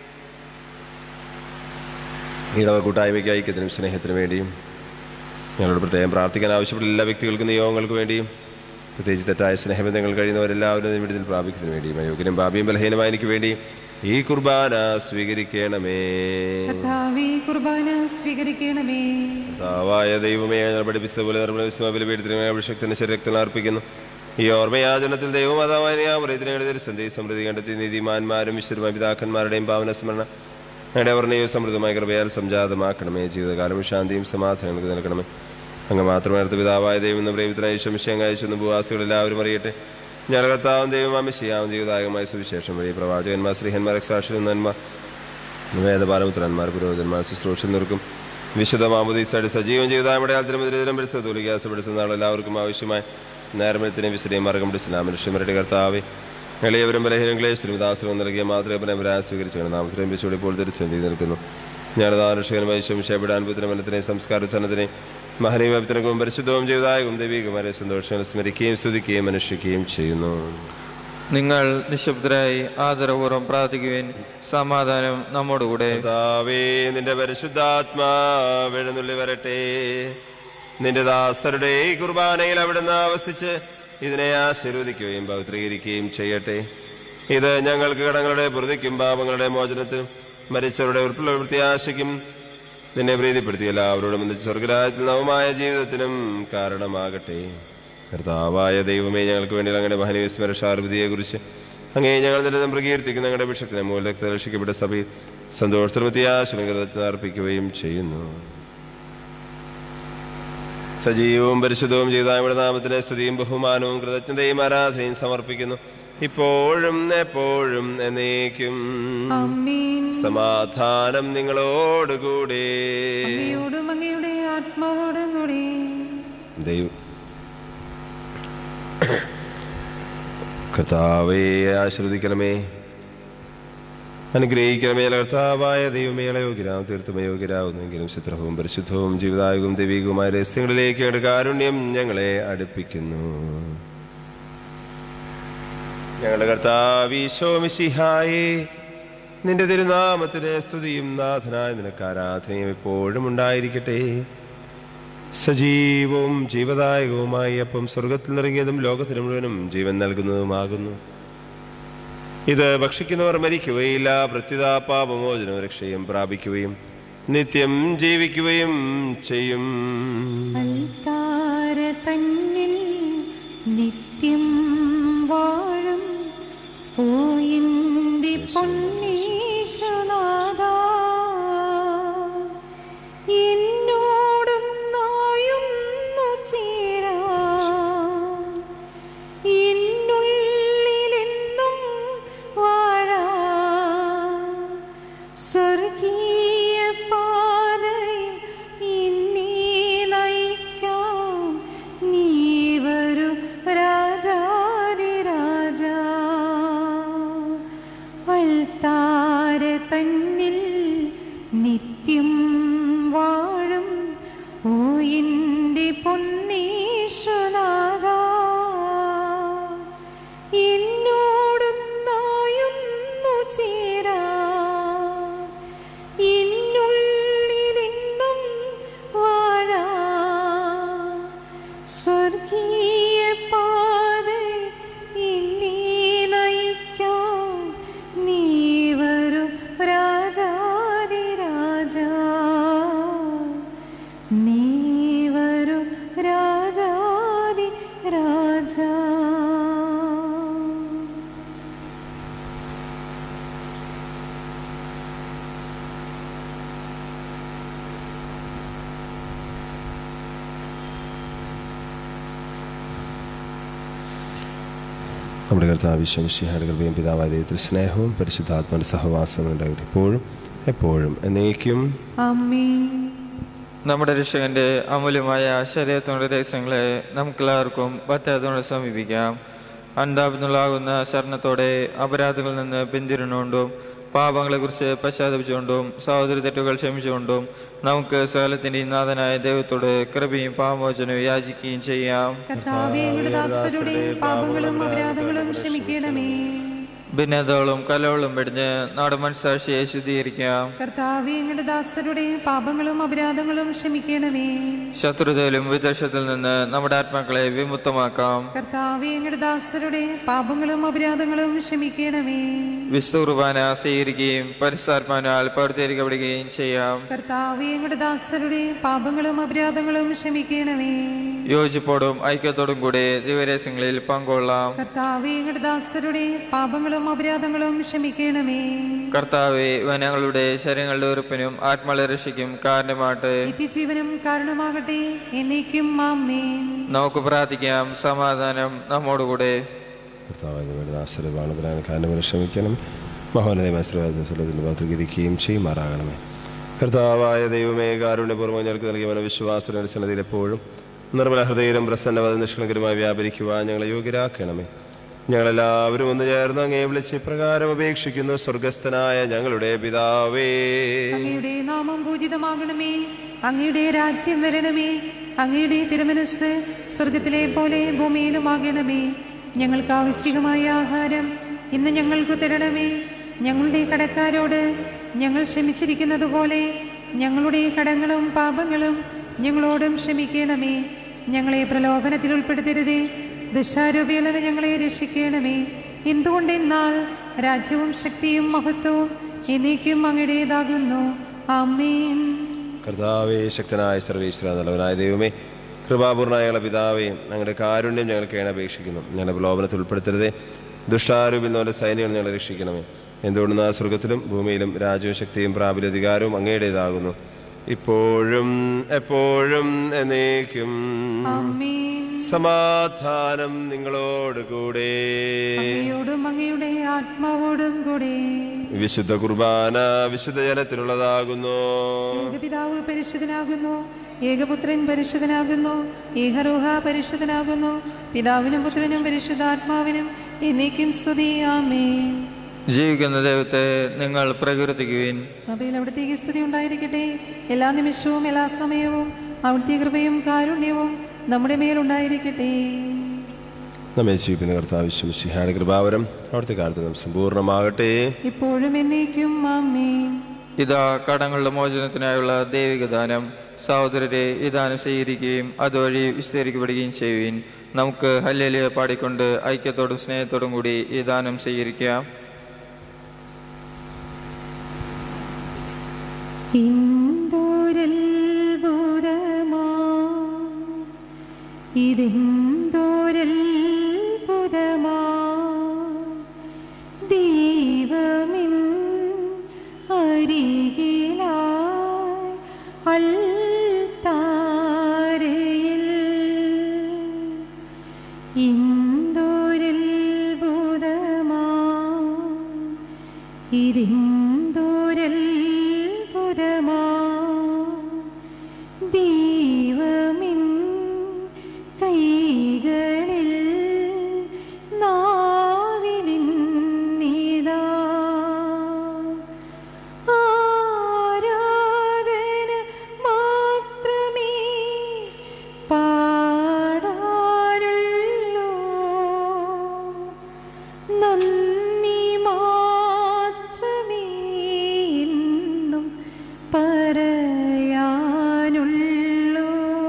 ഇടവ കൂട്ടായ്മയ്ക്ക് ഐക്യത്തിനും സ്നേഹത്തിനും വേണ്ടിയും ഞങ്ങളോട് പ്രത്യേകം പ്രാർത്ഥിക്കാൻ ആവശ്യപ്പെട്ട എല്ലാ വ്യക്തികൾക്കും നിയോഗങ്ങൾക്ക് വേണ്ടിയും പ്രത്യേകിച്ച് തെറ്റായ സ്നേഹബന്ധങ്ങൾ കഴിയുന്നവരെല്ലാവരും നിമിടത്തിൽ പ്രാപിക്കുന്നതിന് വേണ്ടിയും അയോഗ്യനും പാപിയും ബലഹീനമായ എനിക്ക് വേണ്ടി ഈ കുർബാന സ്വീകരിക്കണമേ കർത്താവേ കുർബാന സ്വീകരിക്കണമേ കർത്താവായ ദൈവമേ ഞങ്ങൾ പഠിപ്പിച്ചതുപോലെ നിർമ്മല വിസ്മബലപീഠത്തിന് അഭിഷക്തന് ശരീരത്തിൽ അർപ്പിക്കുന്നു ഈ ഓർമ്മയാചരണത്തിൽ ദൈവമാതാവായ പറയത്തിനെ സന്ധി സമൃദ്ധി കണ്ടെത്തി നീതിമാന്മാരും വിശ്വരുമായ പിതാക്കന്മാരുടെയും ഭാവന സ്മരണ ഞങ്ങളുടെ വർണ്ണയും സമൃദ്ധമായ കൃപയാൽ സംജാതമാക്കണമേ ജീവിതകാലം ശാന്തിയും സമാധാനം ഞങ്ങൾക്ക് നൽകണമേ അങ്ങ് മാത്രമേ പിതാവായ ദൈവം എന്ന പ്രേമിതനായ ശംശയം അയച്ചെന്ന് ഭൂവാസികൾ എല്ലാവരും അറിയട്ടെ ഞങ്ങൾ കർത്താവും ദൈവം അമിശിയാവും ജീവിതദായകമായ സുവിശേഷം വഴി പ്രവാചകന്മാർ ശ്രീഹന്മാർ സാക്ഷികൾ നന്മ വേദപാലപുത്രന്മാർ പുരോഹിതന്മാർ ശുശ്രൂഷ നിർക്കും വിശുദ്ധ മാമുദീസയുടെ സജീവം ചെയ്താൽ ആൾത്തിനും എതിരെതിരും പരിസ്ഥിതിക്കാസപ്പെടുത്തുന്ന നാൾ എല്ലാവർക്കും ആവശ്യമായ നേരമത്തിനെയും വിശദയും മാർഗം പിടിച്ചില്ല മനുഷ്യന്മാരുടെ കർത്താവെ എളിയവരും ബലഹീനം ക്ലേശത്തിനും ദാസനും നൽകിയ മാതൃപരമ്പരാൻ സ്വീകരിച്ചു നാമത്തിനെയും വെച്ചുകൂടി ഇപ്പോൾ തിരിച്ചെന്തി നിൽക്കുന്നു ഞാനതാനുഷകൻ വൈശ്യം ഷേപിടാൻ പുത്രമനത്തിനെയും സംസ്കാരത്തനത്തിനെയും മഹനീയത്തിനകവും പരിശുദ്ധവും ചെയ്തായകും ദൈവികമാരെ സന്തോഷങ്ങൾ സ്മരിക്കുകയും സ്തുതിക്കുകയും അനുഷ്ഠിക്കുകയും ചെയ്യുന്നു നിങ്ങൾ നിശബ്ദരായി ആദരപൂർവ്വം പ്രാർത്ഥിക്കുവിൻ സമാധാനം നമ്മോടുകൂടെ കർത്താവേ നിന്റെ പരിശുദ്ധാത്മാവെഴുന്നള്ളി വരട്ടെ നിന്റെ ദാസരുടെ ഈ കുർബാനയിൽ അവിടുന്ന് ആവസിച്ച് ഇതിനെ ആശീർവദിക്കുകയും പവിത്രീകരിക്കുകയും ചെയ്യട്ടെ ഇത് ഞങ്ങൾക്ക് കടങ്ങളുടെ പ്രതിക്കും പാപങ്ങളുടെ മോചനത്തിനും മരിച്ചവരുടെ ഉൾപ്പെടെ പ്രത്യാശയ്ക്കും നിന്നെ പ്രീതിപ്പെടുത്തി എല്ലാവരോടും ഒന്നിച്ച് സ്വർഗരാജ്യത്തിൽ നവമായ ജീവിതത്തിനും കാരണമാകട്ടെ കർത്താവായ ദൈവമേ ഞങ്ങൾക്ക് വേണ്ടി അങ്ങനെ മഹനീയ സ്മരഷാർവിധിയെ കുറിച്ച് അങ്ങേ ഞങ്ങൾ നിരന്തരം പ്രകീർത്തിക്കുന്ന ഞങ്ങളുടെ വിഷയത്തിനെ മൂലത്തെ രക്ഷിക്കപ്പെട്ട സഭയിൽ സന്തോഷത്തിനുമത്തിയാശുലങ്കത അർപ്പിക്കുകയും ചെയ്യുന്നു സജീവവും പരിശുദ്ധവും ചെയ്ത നമ്മുടെ നാമത്തിന് സ്തുതിയും ബഹുമാനവും കൃതജ്ഞതയും ആരാധനയും സമർപ്പിക്കുന്നു ഇപ്പോഴും എപ്പോഴും എന്നേക്കും ആമേൻ സമാധാനം നിങ്ങളോടുകൂടെ അങ്ങയോടും അങ്ങയുടെ ആത്മാവോടും കൂടി ദൈവം കർത്താവേ ആശ്രദിക്കണമേ അനുഗ്രഹിക്കണമേ കർത്താവായ ദൈവമേ യോഗ്യരാം തീർത്തും യോഗ്യരാവുന്നെങ്കിലും ചിത്രവും പരിശുദ്ധവും ജീവിതായുഗവും ദൈവികവുമായ രഹസ്യങ്ങളിലേക്ക് ഞങ്ങളുടെ കാരുണ്യം ഞങ്ങളെ അടുപ്പിക്കുന്നു ഞങ്ങളുടെ കർത്താവീശോമിശിഹായേ നിന്റെ തിരുനാമത്തിന് സ്തുതിയും നാഥനായ നിനക്ക് ആരാധനയും എപ്പോഴും ഉണ്ടായിരിക്കട്ടെ സജീവവും ജീവദായകവുമായി അപ്പം സ്വർഗത്തിൽ നിറങ്ങിയതും ലോകത്തിന് മുഴുവനും ജീവൻ നൽകുന്നതുമാകുന്നു ഇത് ഭക്ഷിക്കുന്നവർ മരിക്കുകയില്ല പ്രത്യുത പാപമോചനവും രക്ഷയും പ്രാപിക്കുകയും നിത്യം ജീവിക്കുകയും ചെയ്യും അൽത്താര തന്നിൽ നിത്യം വാഴും ഓയിന്റെ പൊന്നീശനാഥ എന്നോടൊന്നായൊന്നു ചേരാ എന്നുള്ളിലെന്നും വാഴാ സ്വർഗീയ പാതയിൽ എന്നെ നയിക്കാം നീ വരൂ രാജാതിരാജാ അൾത്താര തന്നിൽ നിത്യം വാഴും ഓ എൻ്റെ പൊന്നീശ്വനാഥ എന്നോടൊന്നായൊന്നു ചേരാ എന്നുള്ളിലെന്നും വാഴാ സ്വർഗീയ പാത എന്നെ നയിക്കാം നീ വരൂ രാജാതിരാജാ നീ വരൂ രാജാതി രാജാ നമ്മുടെ കർത്താവിശ്വം ശിഹാട് കൃപയും പിതാവായ ദൈവത്തിൽ സ്നേഹവും പരിശുദ്ധാത്മന്റെ സഹവാസവും ഉണ്ടാകട്ടെ എപ്പോഴും എപ്പോഴും എന്നേക്കും അമ്മേ നമ്മുടെ രക്ഷകന്റെ അമൂല്യമായ ശരീരത്തിനുള്ള രഹസ്യങ്ങളെ നമുക്കെല്ലാവർക്കും പറ്റാത്തതോടെ സമീപിക്കാം അണ്ടാപത്തിനുള്ളാകുന്ന ശരണത്തോടെ അപരാധങ്ങളിൽ നിന്ന് പിന്തിരിഞ്ഞുകൊണ്ടും പാപങ്ങളെക്കുറിച്ച് പശ്ചാത്തപിച്ചുകൊണ്ടും സഹോദര തെറ്റുകൾ ക്ഷമിച്ചുകൊണ്ടും നമുക്ക് സകലത്തിൻ്റെ നാഥനായ ദൈവത്തോട് കൃപയും പാമോചനവും യാചിക്കുകയും ചെയ്യാം കർത്താവേ അങ്ങയുടെ ദാസരുടെ പാപങ്ങളും അപരാധങ്ങളും ക്ഷമിക്കണമേ ഭിന്നതകളും കലകളും വെടിഞ്ഞ് നാട് മനസ്സാക്ഷിയെ ശുദ്ധീകരിക്കാം കർത്താവേ അങ്ങയുടെ ദാസരുടെ പാപങ്ങളും അപരാധങ്ങളും ക്ഷമിക്കണമേ ശത്രുതയിലും വിദേശത്തിൽ നിന്ന് നമ്മുടെ ആത്മാക്കളെ വിമുക്തമാക്കാം കർത്താവേ അങ്ങയുടെ ദാസരുടെ പാപങ്ങളും അപരാധങ്ങളും ക്ഷമിക്കണമേ വിശുദ്ധ കുർബാന സ്വീകരിക്കുകയും പരിസ്ഥാത്മാനാൽ പ്രവർത്തിക്കപ്പെടുകയും ചെയ്യാം കർത്താവേ അങ്ങയുടെ ദാസരുടെ പാപങ്ങളും അപരാധങ്ങളും ക്ഷമിക്കണമേ യോജിപ്പോടും ഐക്യത്തോടും കൂടി ദിവരസ്യങ്ങളിൽ പങ്കൊള്ളാം കർത്താവേ അങ്ങയുടെ ദാസരുടെ പാപങ്ങളും അപരാധങ്ങളും ക്ഷമിക്കണമേ കർത്താവെ ഇവ ഞങ്ങളുടെ ശരീരങ്ങളുടെ ഉറപ്പിനും ആത്മാളെ രക്ഷയ്ക്കും കാരണമായിട്ട് നിത്യജീവനം കാരണമാകട്ടെ എന്നേക്കും ആമേൻ നമുക്ക് പ്രാർത്ഥിക്കാം സമാധാനം നമ്മോടുകൂടെ കർത്താവായ ദൈവയുടെ ദാസരെ വാണപരാൻ കാരണവരെ ക്ഷമിക്കണം മഹോന്നതമായ ശ്രീവാസത്തിന്റെ ഭാഗത്തുകരിക്കുകയും ചെയ്യുമാറാകണമേ കർത്താവായ ദൈവമേ കാരുണ്യപൂർവ്വം ഞങ്ങൾക്ക് നൽകിയ വിശ്വാസത്തിന്റെ സന്നദ്ധയിൽ എപ്പോഴും നിർമ്മല ഹൃദയരും പ്രസന്നവത നിഷ്കളങ്കരുമായി വ്യാപരിക്കുവാൻ ഞങ്ങളെ യോഗ്യരാക്കണമേ ഞങ്ങളെല്ലാവരും ഒന്ന് ചേർന്ന് അങ്ങേ വിളിച്ച് ഇപ്രകാരം അപേക്ഷിക്കുന്നു സ്വർഗസ്ഥനായ ഞങ്ങളുടെ പിതാവേ അങ്ങയുടെ നാമം പൂജിതമാകണമേ അങ്ങയുടെ രാജ്യം വരണമേ അങ്ങയുടെ തിരുമനസ് സ്വർഗത്തിലെ പോലെ ഭൂമിയിലുമാകണമേ ഞങ്ങൾക്ക് ആവശ്യമായ ആഹാരം ഇന്ന് ഞങ്ങൾക്ക് തരണമേ ഞങ്ങളുടെ കടക്കാരോട് ഞങ്ങൾ ക്ഷമിച്ചിരിക്കുന്നത് പോലെ ഞങ്ങളുടെ കടങ്ങളും പാപങ്ങളും ഞങ്ങളോടും ക്ഷമിക്കണമേ ഞങ്ങളെ പ്രലോഭനത്തിൽ ഉൾപ്പെടുത്തരുതേ ദുഷ്ടാരൂപിയിൽ നിന്ന് ഞങ്ങളെ രക്ഷിക്കണമേ എന്തുകൊണ്ടെന്നാൽ രാജ്യവും ശക്തിയും മഹത്വവും എന്നേക്കും അങ്ങയുടേതാകുന്നു ആമേൻ കർത്താവേ ശക്തനായ സർവേശ്വര നല്ലവനായ ദൈവമേ കൃപാപൂർണായുള്ള പിതാവേ ഞങ്ങളുടെ കാരുണ്യം ഞങ്ങൾക്ക് അപേക്ഷിക്കുന്നു ഞങ്ങളുടെ പ്രലോഭനത്തിൽ ഉൾപ്പെടുത്തരുതേ ദുഷ്ടാരൂപിന്നവരുടെ സൈന്യങ്ങൾ ഞങ്ങളെ രക്ഷിക്കണമേ എന്തുകൊണ്ടെന്ന് ആ സ്വർഗത്തിലും ഭൂമിയിലും രാജ്യവും ശക്തിയും പ്രാബല്യ അധികാരവും അങ്ങയുടേതാകുന്നു ഇപ്പോഴും എപ്പോഴും എന്നേക്കും ആമേൻ സമാധാനം നിങ്ങളോട് കൂടെ അങ്ങയോടും അങ്ങയുടെ ആത്മാവോടും കൂടെ വിശുദ്ധ കുർബാന വിശുദ്ധ ജനത്തിനുള്ളതാകുന്നു ഏകപിതാവ് പരിശുദ്ധനാകുന്നു ഏകപുത്രൻ പരിശുദ്ധനാകുന്നു ഏകരോഹ പരിശുദ്ധനാകുന്നു പിതാവിനും പുത്രനും പരിശുദ്ധാത്മാവിനും എന്നേക്കും സ്തുതി ആമേൻ ജീവിക്കുന്ന ദൈവത്തെ നിങ്ങൾ പ്രകീർത്തിക്കുവിൻ സഭയിൽ അവിടുത്തേക്ക് സ്തുതി ഉണ്ടായിരിക്കട്ടെ എല്ലാ നിമിഷവും എല്ലാ സമയവും അവിടുത്തെ കൃപയും കാരുണ്യവും നമ്മുടെ മേലുണ്ടായിരിക്കട്ടെ നമ്മെ ജീവിക്കുന്ന കർത്താവ് ശിഹായുടെ കൃപാവരം അവിടുത്തെ കാലത്ത് നാം സമ്പൂർണ്ണമാകട്ടെ ഇപ്പോഴും എന്നേക്കും ആമേൻ ഇതാ കടങ്ങളുടെ മോചനത്തിനായുള്ള ദൈവിക ദാനം സഹോദരരെ ഈ ദാനം സ്വീകരിക്കുകയും അതുവഴി വിസ്തരിക്കപ്പെടുകയും ചെയ്യുവിൻ നമുക്ക് ഹല്ലേലിയ പാടിക്കൊണ്ട് ഐക്യത്തോടും സ്നേഹത്തോടും കൂടി ഈ ദാനം സ്വീകരിക്കാം ഇന്ദോരൽബുദമാ ഇതെന്തോരൽബുദമാ ദൈവമിൻ അരികിലായി അൾത്താരയിൽ ഇന്ദോരൽബുദമാ ഇതെന്തോരൽബുദമാ ദൈവമിൻ കൈകളിൽ നാവിലിൻ നീതാ ആരാധന മാത്രമേ പാടാറുള്ളൂ നന്ദി മാത്രമേ എന്നും പറയാനുള്ളൂ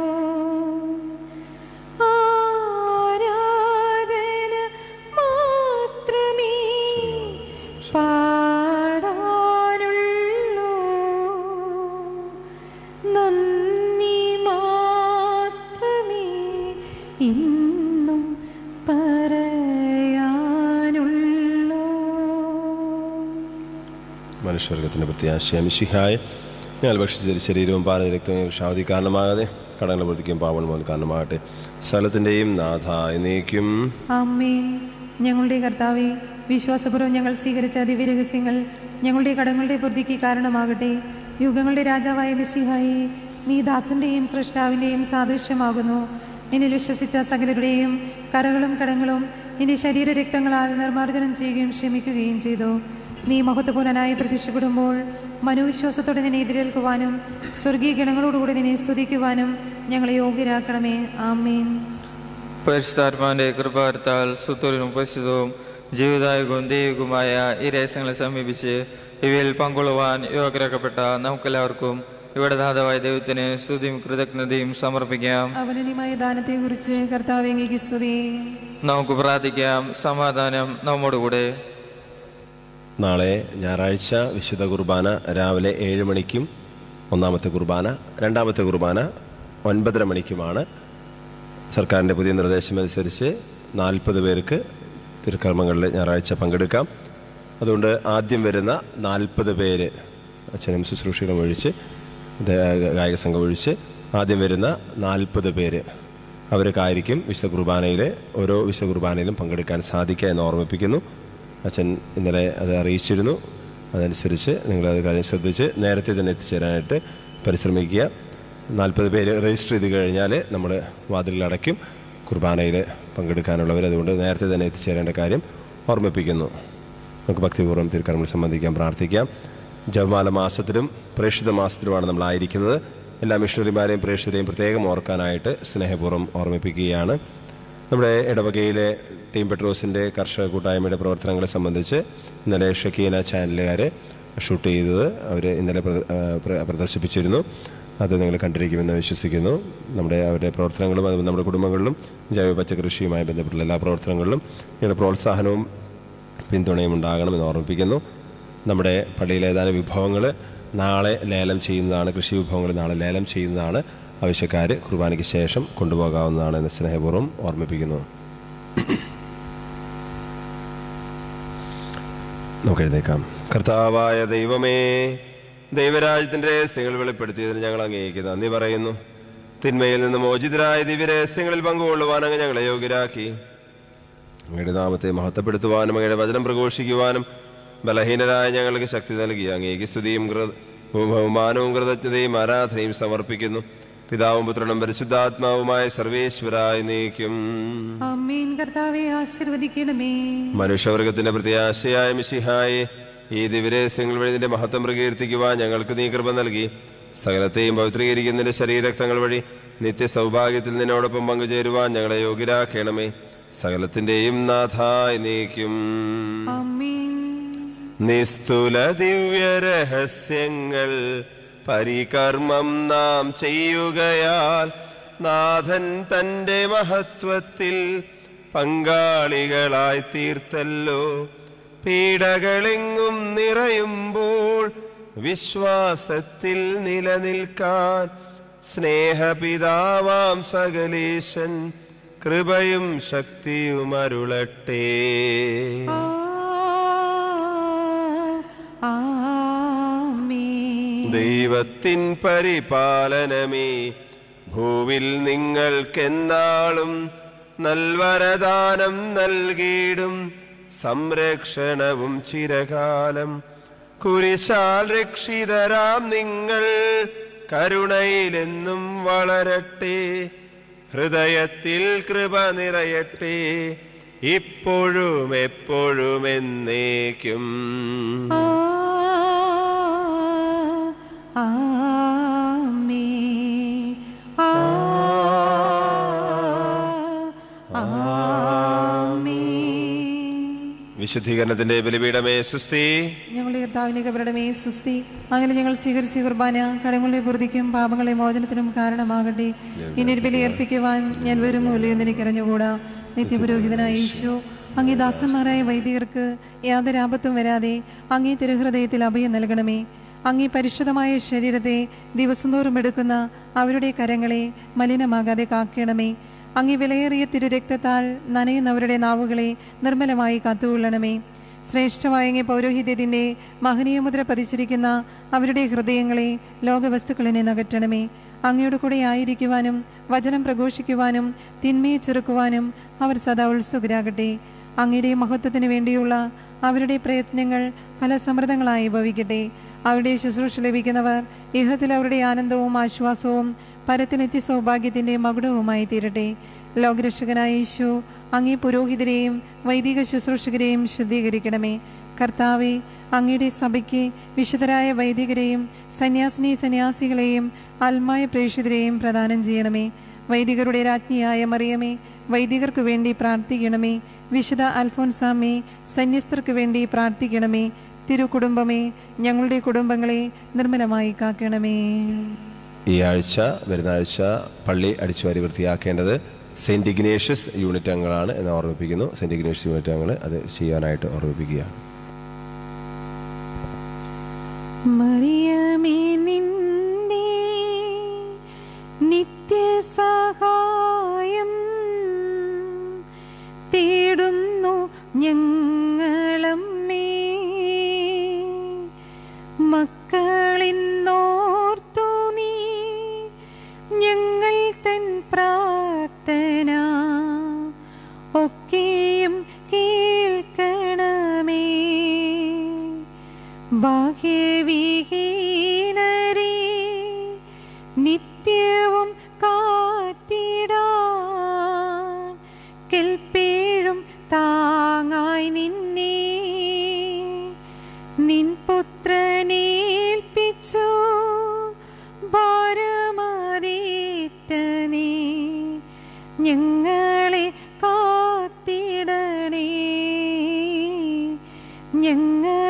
ആരാധന മാത്രമേ പാടാനുള്ളൂ നന്ദി മാത്രമേ ഇന്നും പറയാനുള്ളൂ മനുഷ്യവർഗത്തിന്റെ പ്രത്യാശയം ശിഹായ ഞങ്ങൾ ഭക്ഷിച്ച ശരീരവും പാല രക്തവും ക്ഷാവതി കാരണമാകാതെ കടങ്ങളെ പ്രവർത്തിക്കും പാവൺ മോൻ കാരണമാകട്ടെ സ്ഥലത്തിൻ്റെയും നാഥ എന്നേക്കും ആമേൻ ഞങ്ങളുടെ കർത്താവെ വിശ്വാസപൂർവ്വം ഞങ്ങൾ സ്വീകരിച്ച ദിവ്യരഹസ്യങ്ങൾ ഞങ്ങളുടെ കടങ്ങളുടെ ബുദ്ധിക്ക് കാരണമാകട്ടെ യുഗങ്ങളുടെ രാജാവായ മിശിഹായി നീ ദാസന്റെയും സൃഷ്ടാവിൻ്റെയും സാദൃശ്യമാകുന്നു നിന്നിൽ വിശ്വസിച്ച സകലരുടെയും കറകളും കടങ്ങളും നിന്റെ ശരീര രക്തങ്ങളാൽ നിർമ്മാർജ്ജനം ചെയ്യുകയും ക്ഷമിക്കുകയും ചെയ്തു നീ മഹത്വപൂർണനായി പ്രത്യക്ഷപ്പെടുമ്പോൾ മനോവിശ്വാസത്തോടെ നിന്നെ എതിരേൽക്കുവാനും സ്വർഗീയ ഗണങ്ങളോടുകൂടി നിന്നെ സ്തുതിക്കുവാനും ഞങ്ങളെ യോഗ്യരാക്കണമേ ആമേൻ പരിശുദ്ധാത്മാവിന്റെ കൃപാർത്താൽ സുത്തൂരിനും പരിശുദ്ധവും ജീവിതായുഗവും ദൈവികവുമായ ഈ രഹസ്യങ്ങളെ സമീപിച്ച് ഇവയിൽ പങ്കൊള്ളുവാൻ യോഗ്യരാക്കപ്പെട്ട നമുക്കെല്ലാവർക്കും ഇവിടെ ദാതാവായ ദൈവത്തിന് സ്തുതിയും കൃതജ്ഞതയും സമർപ്പിക്കാം അവനന്യമായ ദാനത്തെക്കുറിച്ച് കർത്താവ് എങ്കിൽ സ്തുതി നമുക്ക് പ്രാർത്ഥിക്കാം സമാധാനം നമ്മോടുകൂടെ നാളെ ഞായറാഴ്ച വിശുദ്ധ കുർബാന രാവിലെ ഏഴ് മണിക്കും ഒന്നാമത്തെ കുർബാന രണ്ടാമത്തെ കുർബാന ഒൻപതര മണിക്കുമാണ് സർക്കാരിൻ്റെ പുതിയ നിർദ്ദേശമനുസരിച്ച് നാൽപ്പത് പേർക്ക് തിരുക്കർമ്മങ്ങളിൽ ഞായറാഴ്ച പങ്കെടുക്കാം അതുകൊണ്ട് ആദ്യം വരുന്ന നാൽപ്പത് പേര് അച്ഛനും ശുശ്രൂഷകളും ഒഴിച്ച് ഇത് ഗായക സംഘം ഒഴിച്ച് ആദ്യം വരുന്ന നാൽപ്പത് പേര് അവർക്കായിരിക്കും വിശുദ്ധ കുർബാനയിൽ ഓരോ വിശുദ്ധ കുർബാനയിലും പങ്കെടുക്കാൻ സാധിക്കുക എന്ന് ഓർമ്മിപ്പിക്കുന്നു അച്ഛൻ ഇന്നലെ അത് അറിയിച്ചിരുന്നു അതനുസരിച്ച് നിങ്ങളത് കാര്യം ശ്രദ്ധിച്ച് നേരത്തെ തന്നെ എത്തിച്ചേരാനായിട്ട് പരിശ്രമിക്കുക നാൽപ്പത് പേര് രജിസ്റ്റർ ചെയ്ത് കഴിഞ്ഞാൽ നമ്മൾ വാതിലിൽ അടയ്ക്കും കുർബാനയിൽ പങ്കെടുക്കാനുള്ളവർ അതുകൊണ്ട് നേരത്തെ തന്നെ എത്തിച്ചേരേണ്ട കാര്യം ഓർമ്മിപ്പിക്കുന്നു നമുക്ക് ഭക്തിപൂർവ്വം തിരുക്കർമ്മം സംബന്ധിക്കാൻ പ്രാർത്ഥിക്കാം ജപമാല മാസത്തിലും പ്രേക്ഷിത മാസത്തിലുമാണ് നമ്മളായിരിക്കുന്നത് എല്ലാ മിഷണറിമാരെയും പ്രേക്ഷിതരെയും പ്രത്യേകം ഓർക്കാനായിട്ട് സ്നേഹപൂർവ്വം ഓർമ്മിപ്പിക്കുകയാണ് നമ്മുടെ ഇടവകയിലെ ടീം പെട്രോസിൻ്റെ കർഷക കൂട്ടായ്മയുടെ പ്രവർത്തനങ്ങളെ സംബന്ധിച്ച് ഇന്നലെ ഷക്കീന ചാനലുകാർ ഷൂട്ട് ചെയ്തത് അവർ ഇന്നലെ പ്ര- ആ, പ്ര- പ്രദർശിപ്പിച്ചിരുന്നു അത് നിങ്ങൾ കണ്ടിരിക്കുമെന്ന് വിശ്വസിക്കുന്നു നമ്മുടെ അവരുടെ പ്രവർത്തനങ്ങളും അത് നമ്മുടെ കുടുംബങ്ങളിലും ജൈവ പച്ചക്കൃഷിയുമായി ബന്ധപ്പെട്ടുള്ള എല്ലാ പ്രവർത്തനങ്ങളിലും നിങ്ങളുടെ പ്രോത്സാഹനവും പിന്തുണയും ഉണ്ടാകണമെന്ന് ഓർമ്മിപ്പിക്കുന്നു നമ്മുടെ പള്ളിയിലെ ഏതാനും വിഭവങ്ങൾ നാളെ ലേലം ചെയ്യുന്നതാണ് കൃഷി വിഭവങ്ങൾ നാളെ ലേലം ചെയ്യുന്നതാണ് ആവശ്യക്കാർ കുർബാനയ്ക്ക് ശേഷം കൊണ്ടുപോകാവുന്നതാണ് എന്ന് സ്നേഹപൂർവ്വം ഓർമ്മിപ്പിക്കുന്നു നമുക്ക് എഴുന്നേക്കാം കർത്താവായ ദൈവമേ ദൈവരാജ്യത്തിൻ്റെ രഹസ്യങ്ങൾ വെളിപ്പെടുത്തിയതിന് ഞങ്ങൾ അങ്ങേക്ക് നന്ദി പറയുന്നു തിന്മയിൽ നിന്ന് മോചിതരായ ദിവ്യരഹസ്യങ്ങളിൽ പങ്കുകൊള്ളുവാൻ അങ്ങ് ഞങ്ങളെ യോഗ്യരാക്കി അങ്ങയുടെ നാമത്തെ മഹത്വപ്പെടുത്തുവാനും അങ്ങയുടെ വചനം പ്രഘോഷിക്കുവാനും ബലഹീനരായ ഞങ്ങൾക്ക് ശക്തി നൽകി അങ്ങേക്ക് സ്തുതിയും കൃത- ബഹുമാനവും കൃതജ്ഞതയും ആരാധനയും സമർപ്പിക്കുന്നു പിതാവും പുത്രനും പരിശുദ്ധാത്മാവുമായ സർവേശ്വരായി നീക്കും അമ്മീൻ കർത്താവെ ആശീർവദിക്കണമേ മനുഷ്യവർഗത്തിന്റെ പ്രത്യാശയായ മിശിഹായെ ഈ ദിവരഹസ്യങ്ങൾ വഴി നിന്റെ മഹത്വം പ്രകീർത്തിക്കുവാൻ ഞങ്ങൾക്ക് നീ കൃപ നൽകി സകലത്തെയും പവിത്രീകരിക്കുന്നതിന്റെ ശരീരക്തങ്ങൾ വഴി നിത്യ സൗഭാഗ്യത്തിൽ നിന്നോടൊപ്പം പങ്കുചേരുവാൻ ഞങ്ങളെ യോഗ്യരാക്കണമേ സകലത്തിന്റെയും നാഥായി നീക്കും അമ്മീൻ നിസ്തുല ദിവ്യരഹസ്യങ്ങൾ പരികർമ്മം നാം ചെയ്യുകയാൽ നാഥൻ തൻ്റെ മഹത്വത്തിൽ പങ്കാളികളായി തീർത്തല്ലോ പീഡകളെങ്ങും നിറയുമ്പോൾ വിശ്വാസത്തിൽ നിലനിൽക്കാൻ സ്നേഹപിതാവാം സകലേശൻ കൃപയും ശക്തിയും അരുളട്ടെ ആ, ആമേൻ. ദൈവത്തിൻ പരിപാലനമേ ഭൂവിൽ നിങ്ങൾക്കെന്നാളും നൽവരദാനം നൽകിയിടും സംരക്ഷണവും ചിരകാലം കുരിശാൽ രക്ഷിതരാം നിങ്ങൾ കരുണയിലെന്നും വളരട്ടെ ഹൃദയത്തിൽ കൃപ നിറയട്ടെ ഇപ്പോഴും എപ്പോഴും എന്നേക്കും ആ, ആമേൻ. ആ, ആമേൻ. വിശുദ്ധീകരണത്തിന്റെ ബലിപീഠമേ സുസ്ഥി ഞങ്ങളുടെ കർത്താവിന്റെ കബരടമേ സുസ്തി അങ്ങനെ ഞങ്ങൾ സ്വീകരിച്ച കുർബാന കടങ്ങളുടെ പൂർത്തിക്കും പാപങ്ങളെ മോചനത്തിനും കാരണമാകട്ടെ ഇനി ഒരു ബലി അർപ്പിക്കുവാൻ ഞാൻ വരുമോ ഇല്ലയോ എന്ന് എനിക്കറിഞ്ഞുകൂടാ നിത്യപുരോഹിതനായ യേശു അങ്ങേ ദാസന്മാരായ വൈദികർക്ക് യാതൊരു ആപത്തും വരാതെ അങ്ങേ തിരുഹൃദയത്തിൽ അഭയം നൽകണമേ അങ്ങേ പരിശുദ്ധമായ ശരീരത്തെ ദിവസം തോറും എടുക്കുന്ന അവരുടെ കരങ്ങളെ മലിനമാകാതെ കാക്കണമേ അങ്ങേ വിലയേറിയ തിരുരക്തത്താൽ നനയുന്നവരുടെ നാവുകളെ നിർമ്മലമായി കാത്തുകൊള്ളണമേ ശ്രേഷ്ഠമായ അങ്ങേ പൗരോഹിത്യത്തിന്റെ മഹനീയ മുദ്ര പതിച്ചിരിക്കുന്ന അവരുടെ ഹൃദയങ്ങളെ ലോകവസ്തുക്കളിൽ നിന്ന് അകറ്റണമേ അങ്ങയുടെ കൂടെ ആയിരിക്കുവാനും വചനം പ്രഘോഷിക്കുവാനും തിന്മയെ ചെറുക്കുവാനും അവർ സദാ ഉത്സുകരാകട്ടെ അങ്ങയുടെ മഹത്വത്തിന് വേണ്ടിയുള്ള അവരുടെ പ്രയത്നങ്ങൾ ഫലസമൃദ്ധങ്ങളായി ഭവിക്കട്ടെ അവരുടെ ശുശ്രൂഷ ലഭിക്കുന്നവർ ഇഹത്തിൽ അവരുടെ ആനന്ദവും ആശ്വാസവും പരത്തിൽ നിത്യ സൗഭാഗ്യത്തിന്റെ മകുടവുമായി തീരട്ടെ ലോകരക്ഷകനായ യേശു അങ്ങേ പുരോഹിതരെയും വൈദിക ശുശ്രൂഷകരെയും ശുദ്ധീകരിക്കണമേ കർത്താവെ അങ്ങയുടെ സഭയ്ക്ക് വിശുദ്ധരായ വൈദികരെയും സന്യാസിനി സന്യാസികളെയും ആത്മായ പ്രേക്ഷിതരെയും പ്രദാനം ചെയ്യണമേ വൈദികരുടെ രാജ്ഞിയായ മറിയമേ വൈദികർക്ക് വേണ്ടി പ്രാർത്ഥിക്കണമേ വിശുദ്ധ അൽഫോൻസാമേ സന്യസ്തർക്ക് വേണ്ടി പ്രാർത്ഥിക്കണമേ തിരുകുടുംബമേ ഞങ്ങളുടെ കുടുംബങ്ങളെ നിർമ്മലമായി കാക്കണമേ ഈ ആഴ്ച വരുന്ന ആഴ്ച പള്ളി അടിച്ചുവാരി വൃത്തിയാക്കേണ്ടത് സെൻറ് ഇഗ്നേഷ്യസ് യൂണിറ്റ് അംഗങ്ങളാണ് എന്ന് ഓർമ്മിപ്പിക്കുന്നു സെൻറ് ഇഗ്നേഷ്യസ് യൂണിറ്റ് അംഗങ്ങൾ അത് ചെയ്യാനായിട്ട് ഓർമ്മിപ്പിക്കുകയാണ് മറിയമേ നിന്നെ നിത്യസഹായം തേടുന്നു ഞങ്ങളമ്മേ മക്കളിന്നോർത്തു നീ ഞങ്ങൾ തൻ പ്രാർത്ഥന ഒക്കെയും കേൾക്കണമേ ബാഹ്യവിഹീനരെ നിത്യവും കാത്തിടാൻ കെൽപ്പേഴും താങ്ങായി നിന്നെ നിൻ പുത്രനേൽപ്പിച്ചു ഭാരമതേറ്റ നീ ഞങ്ങളെ കാത്തിടണേ ഞങ്ങൾ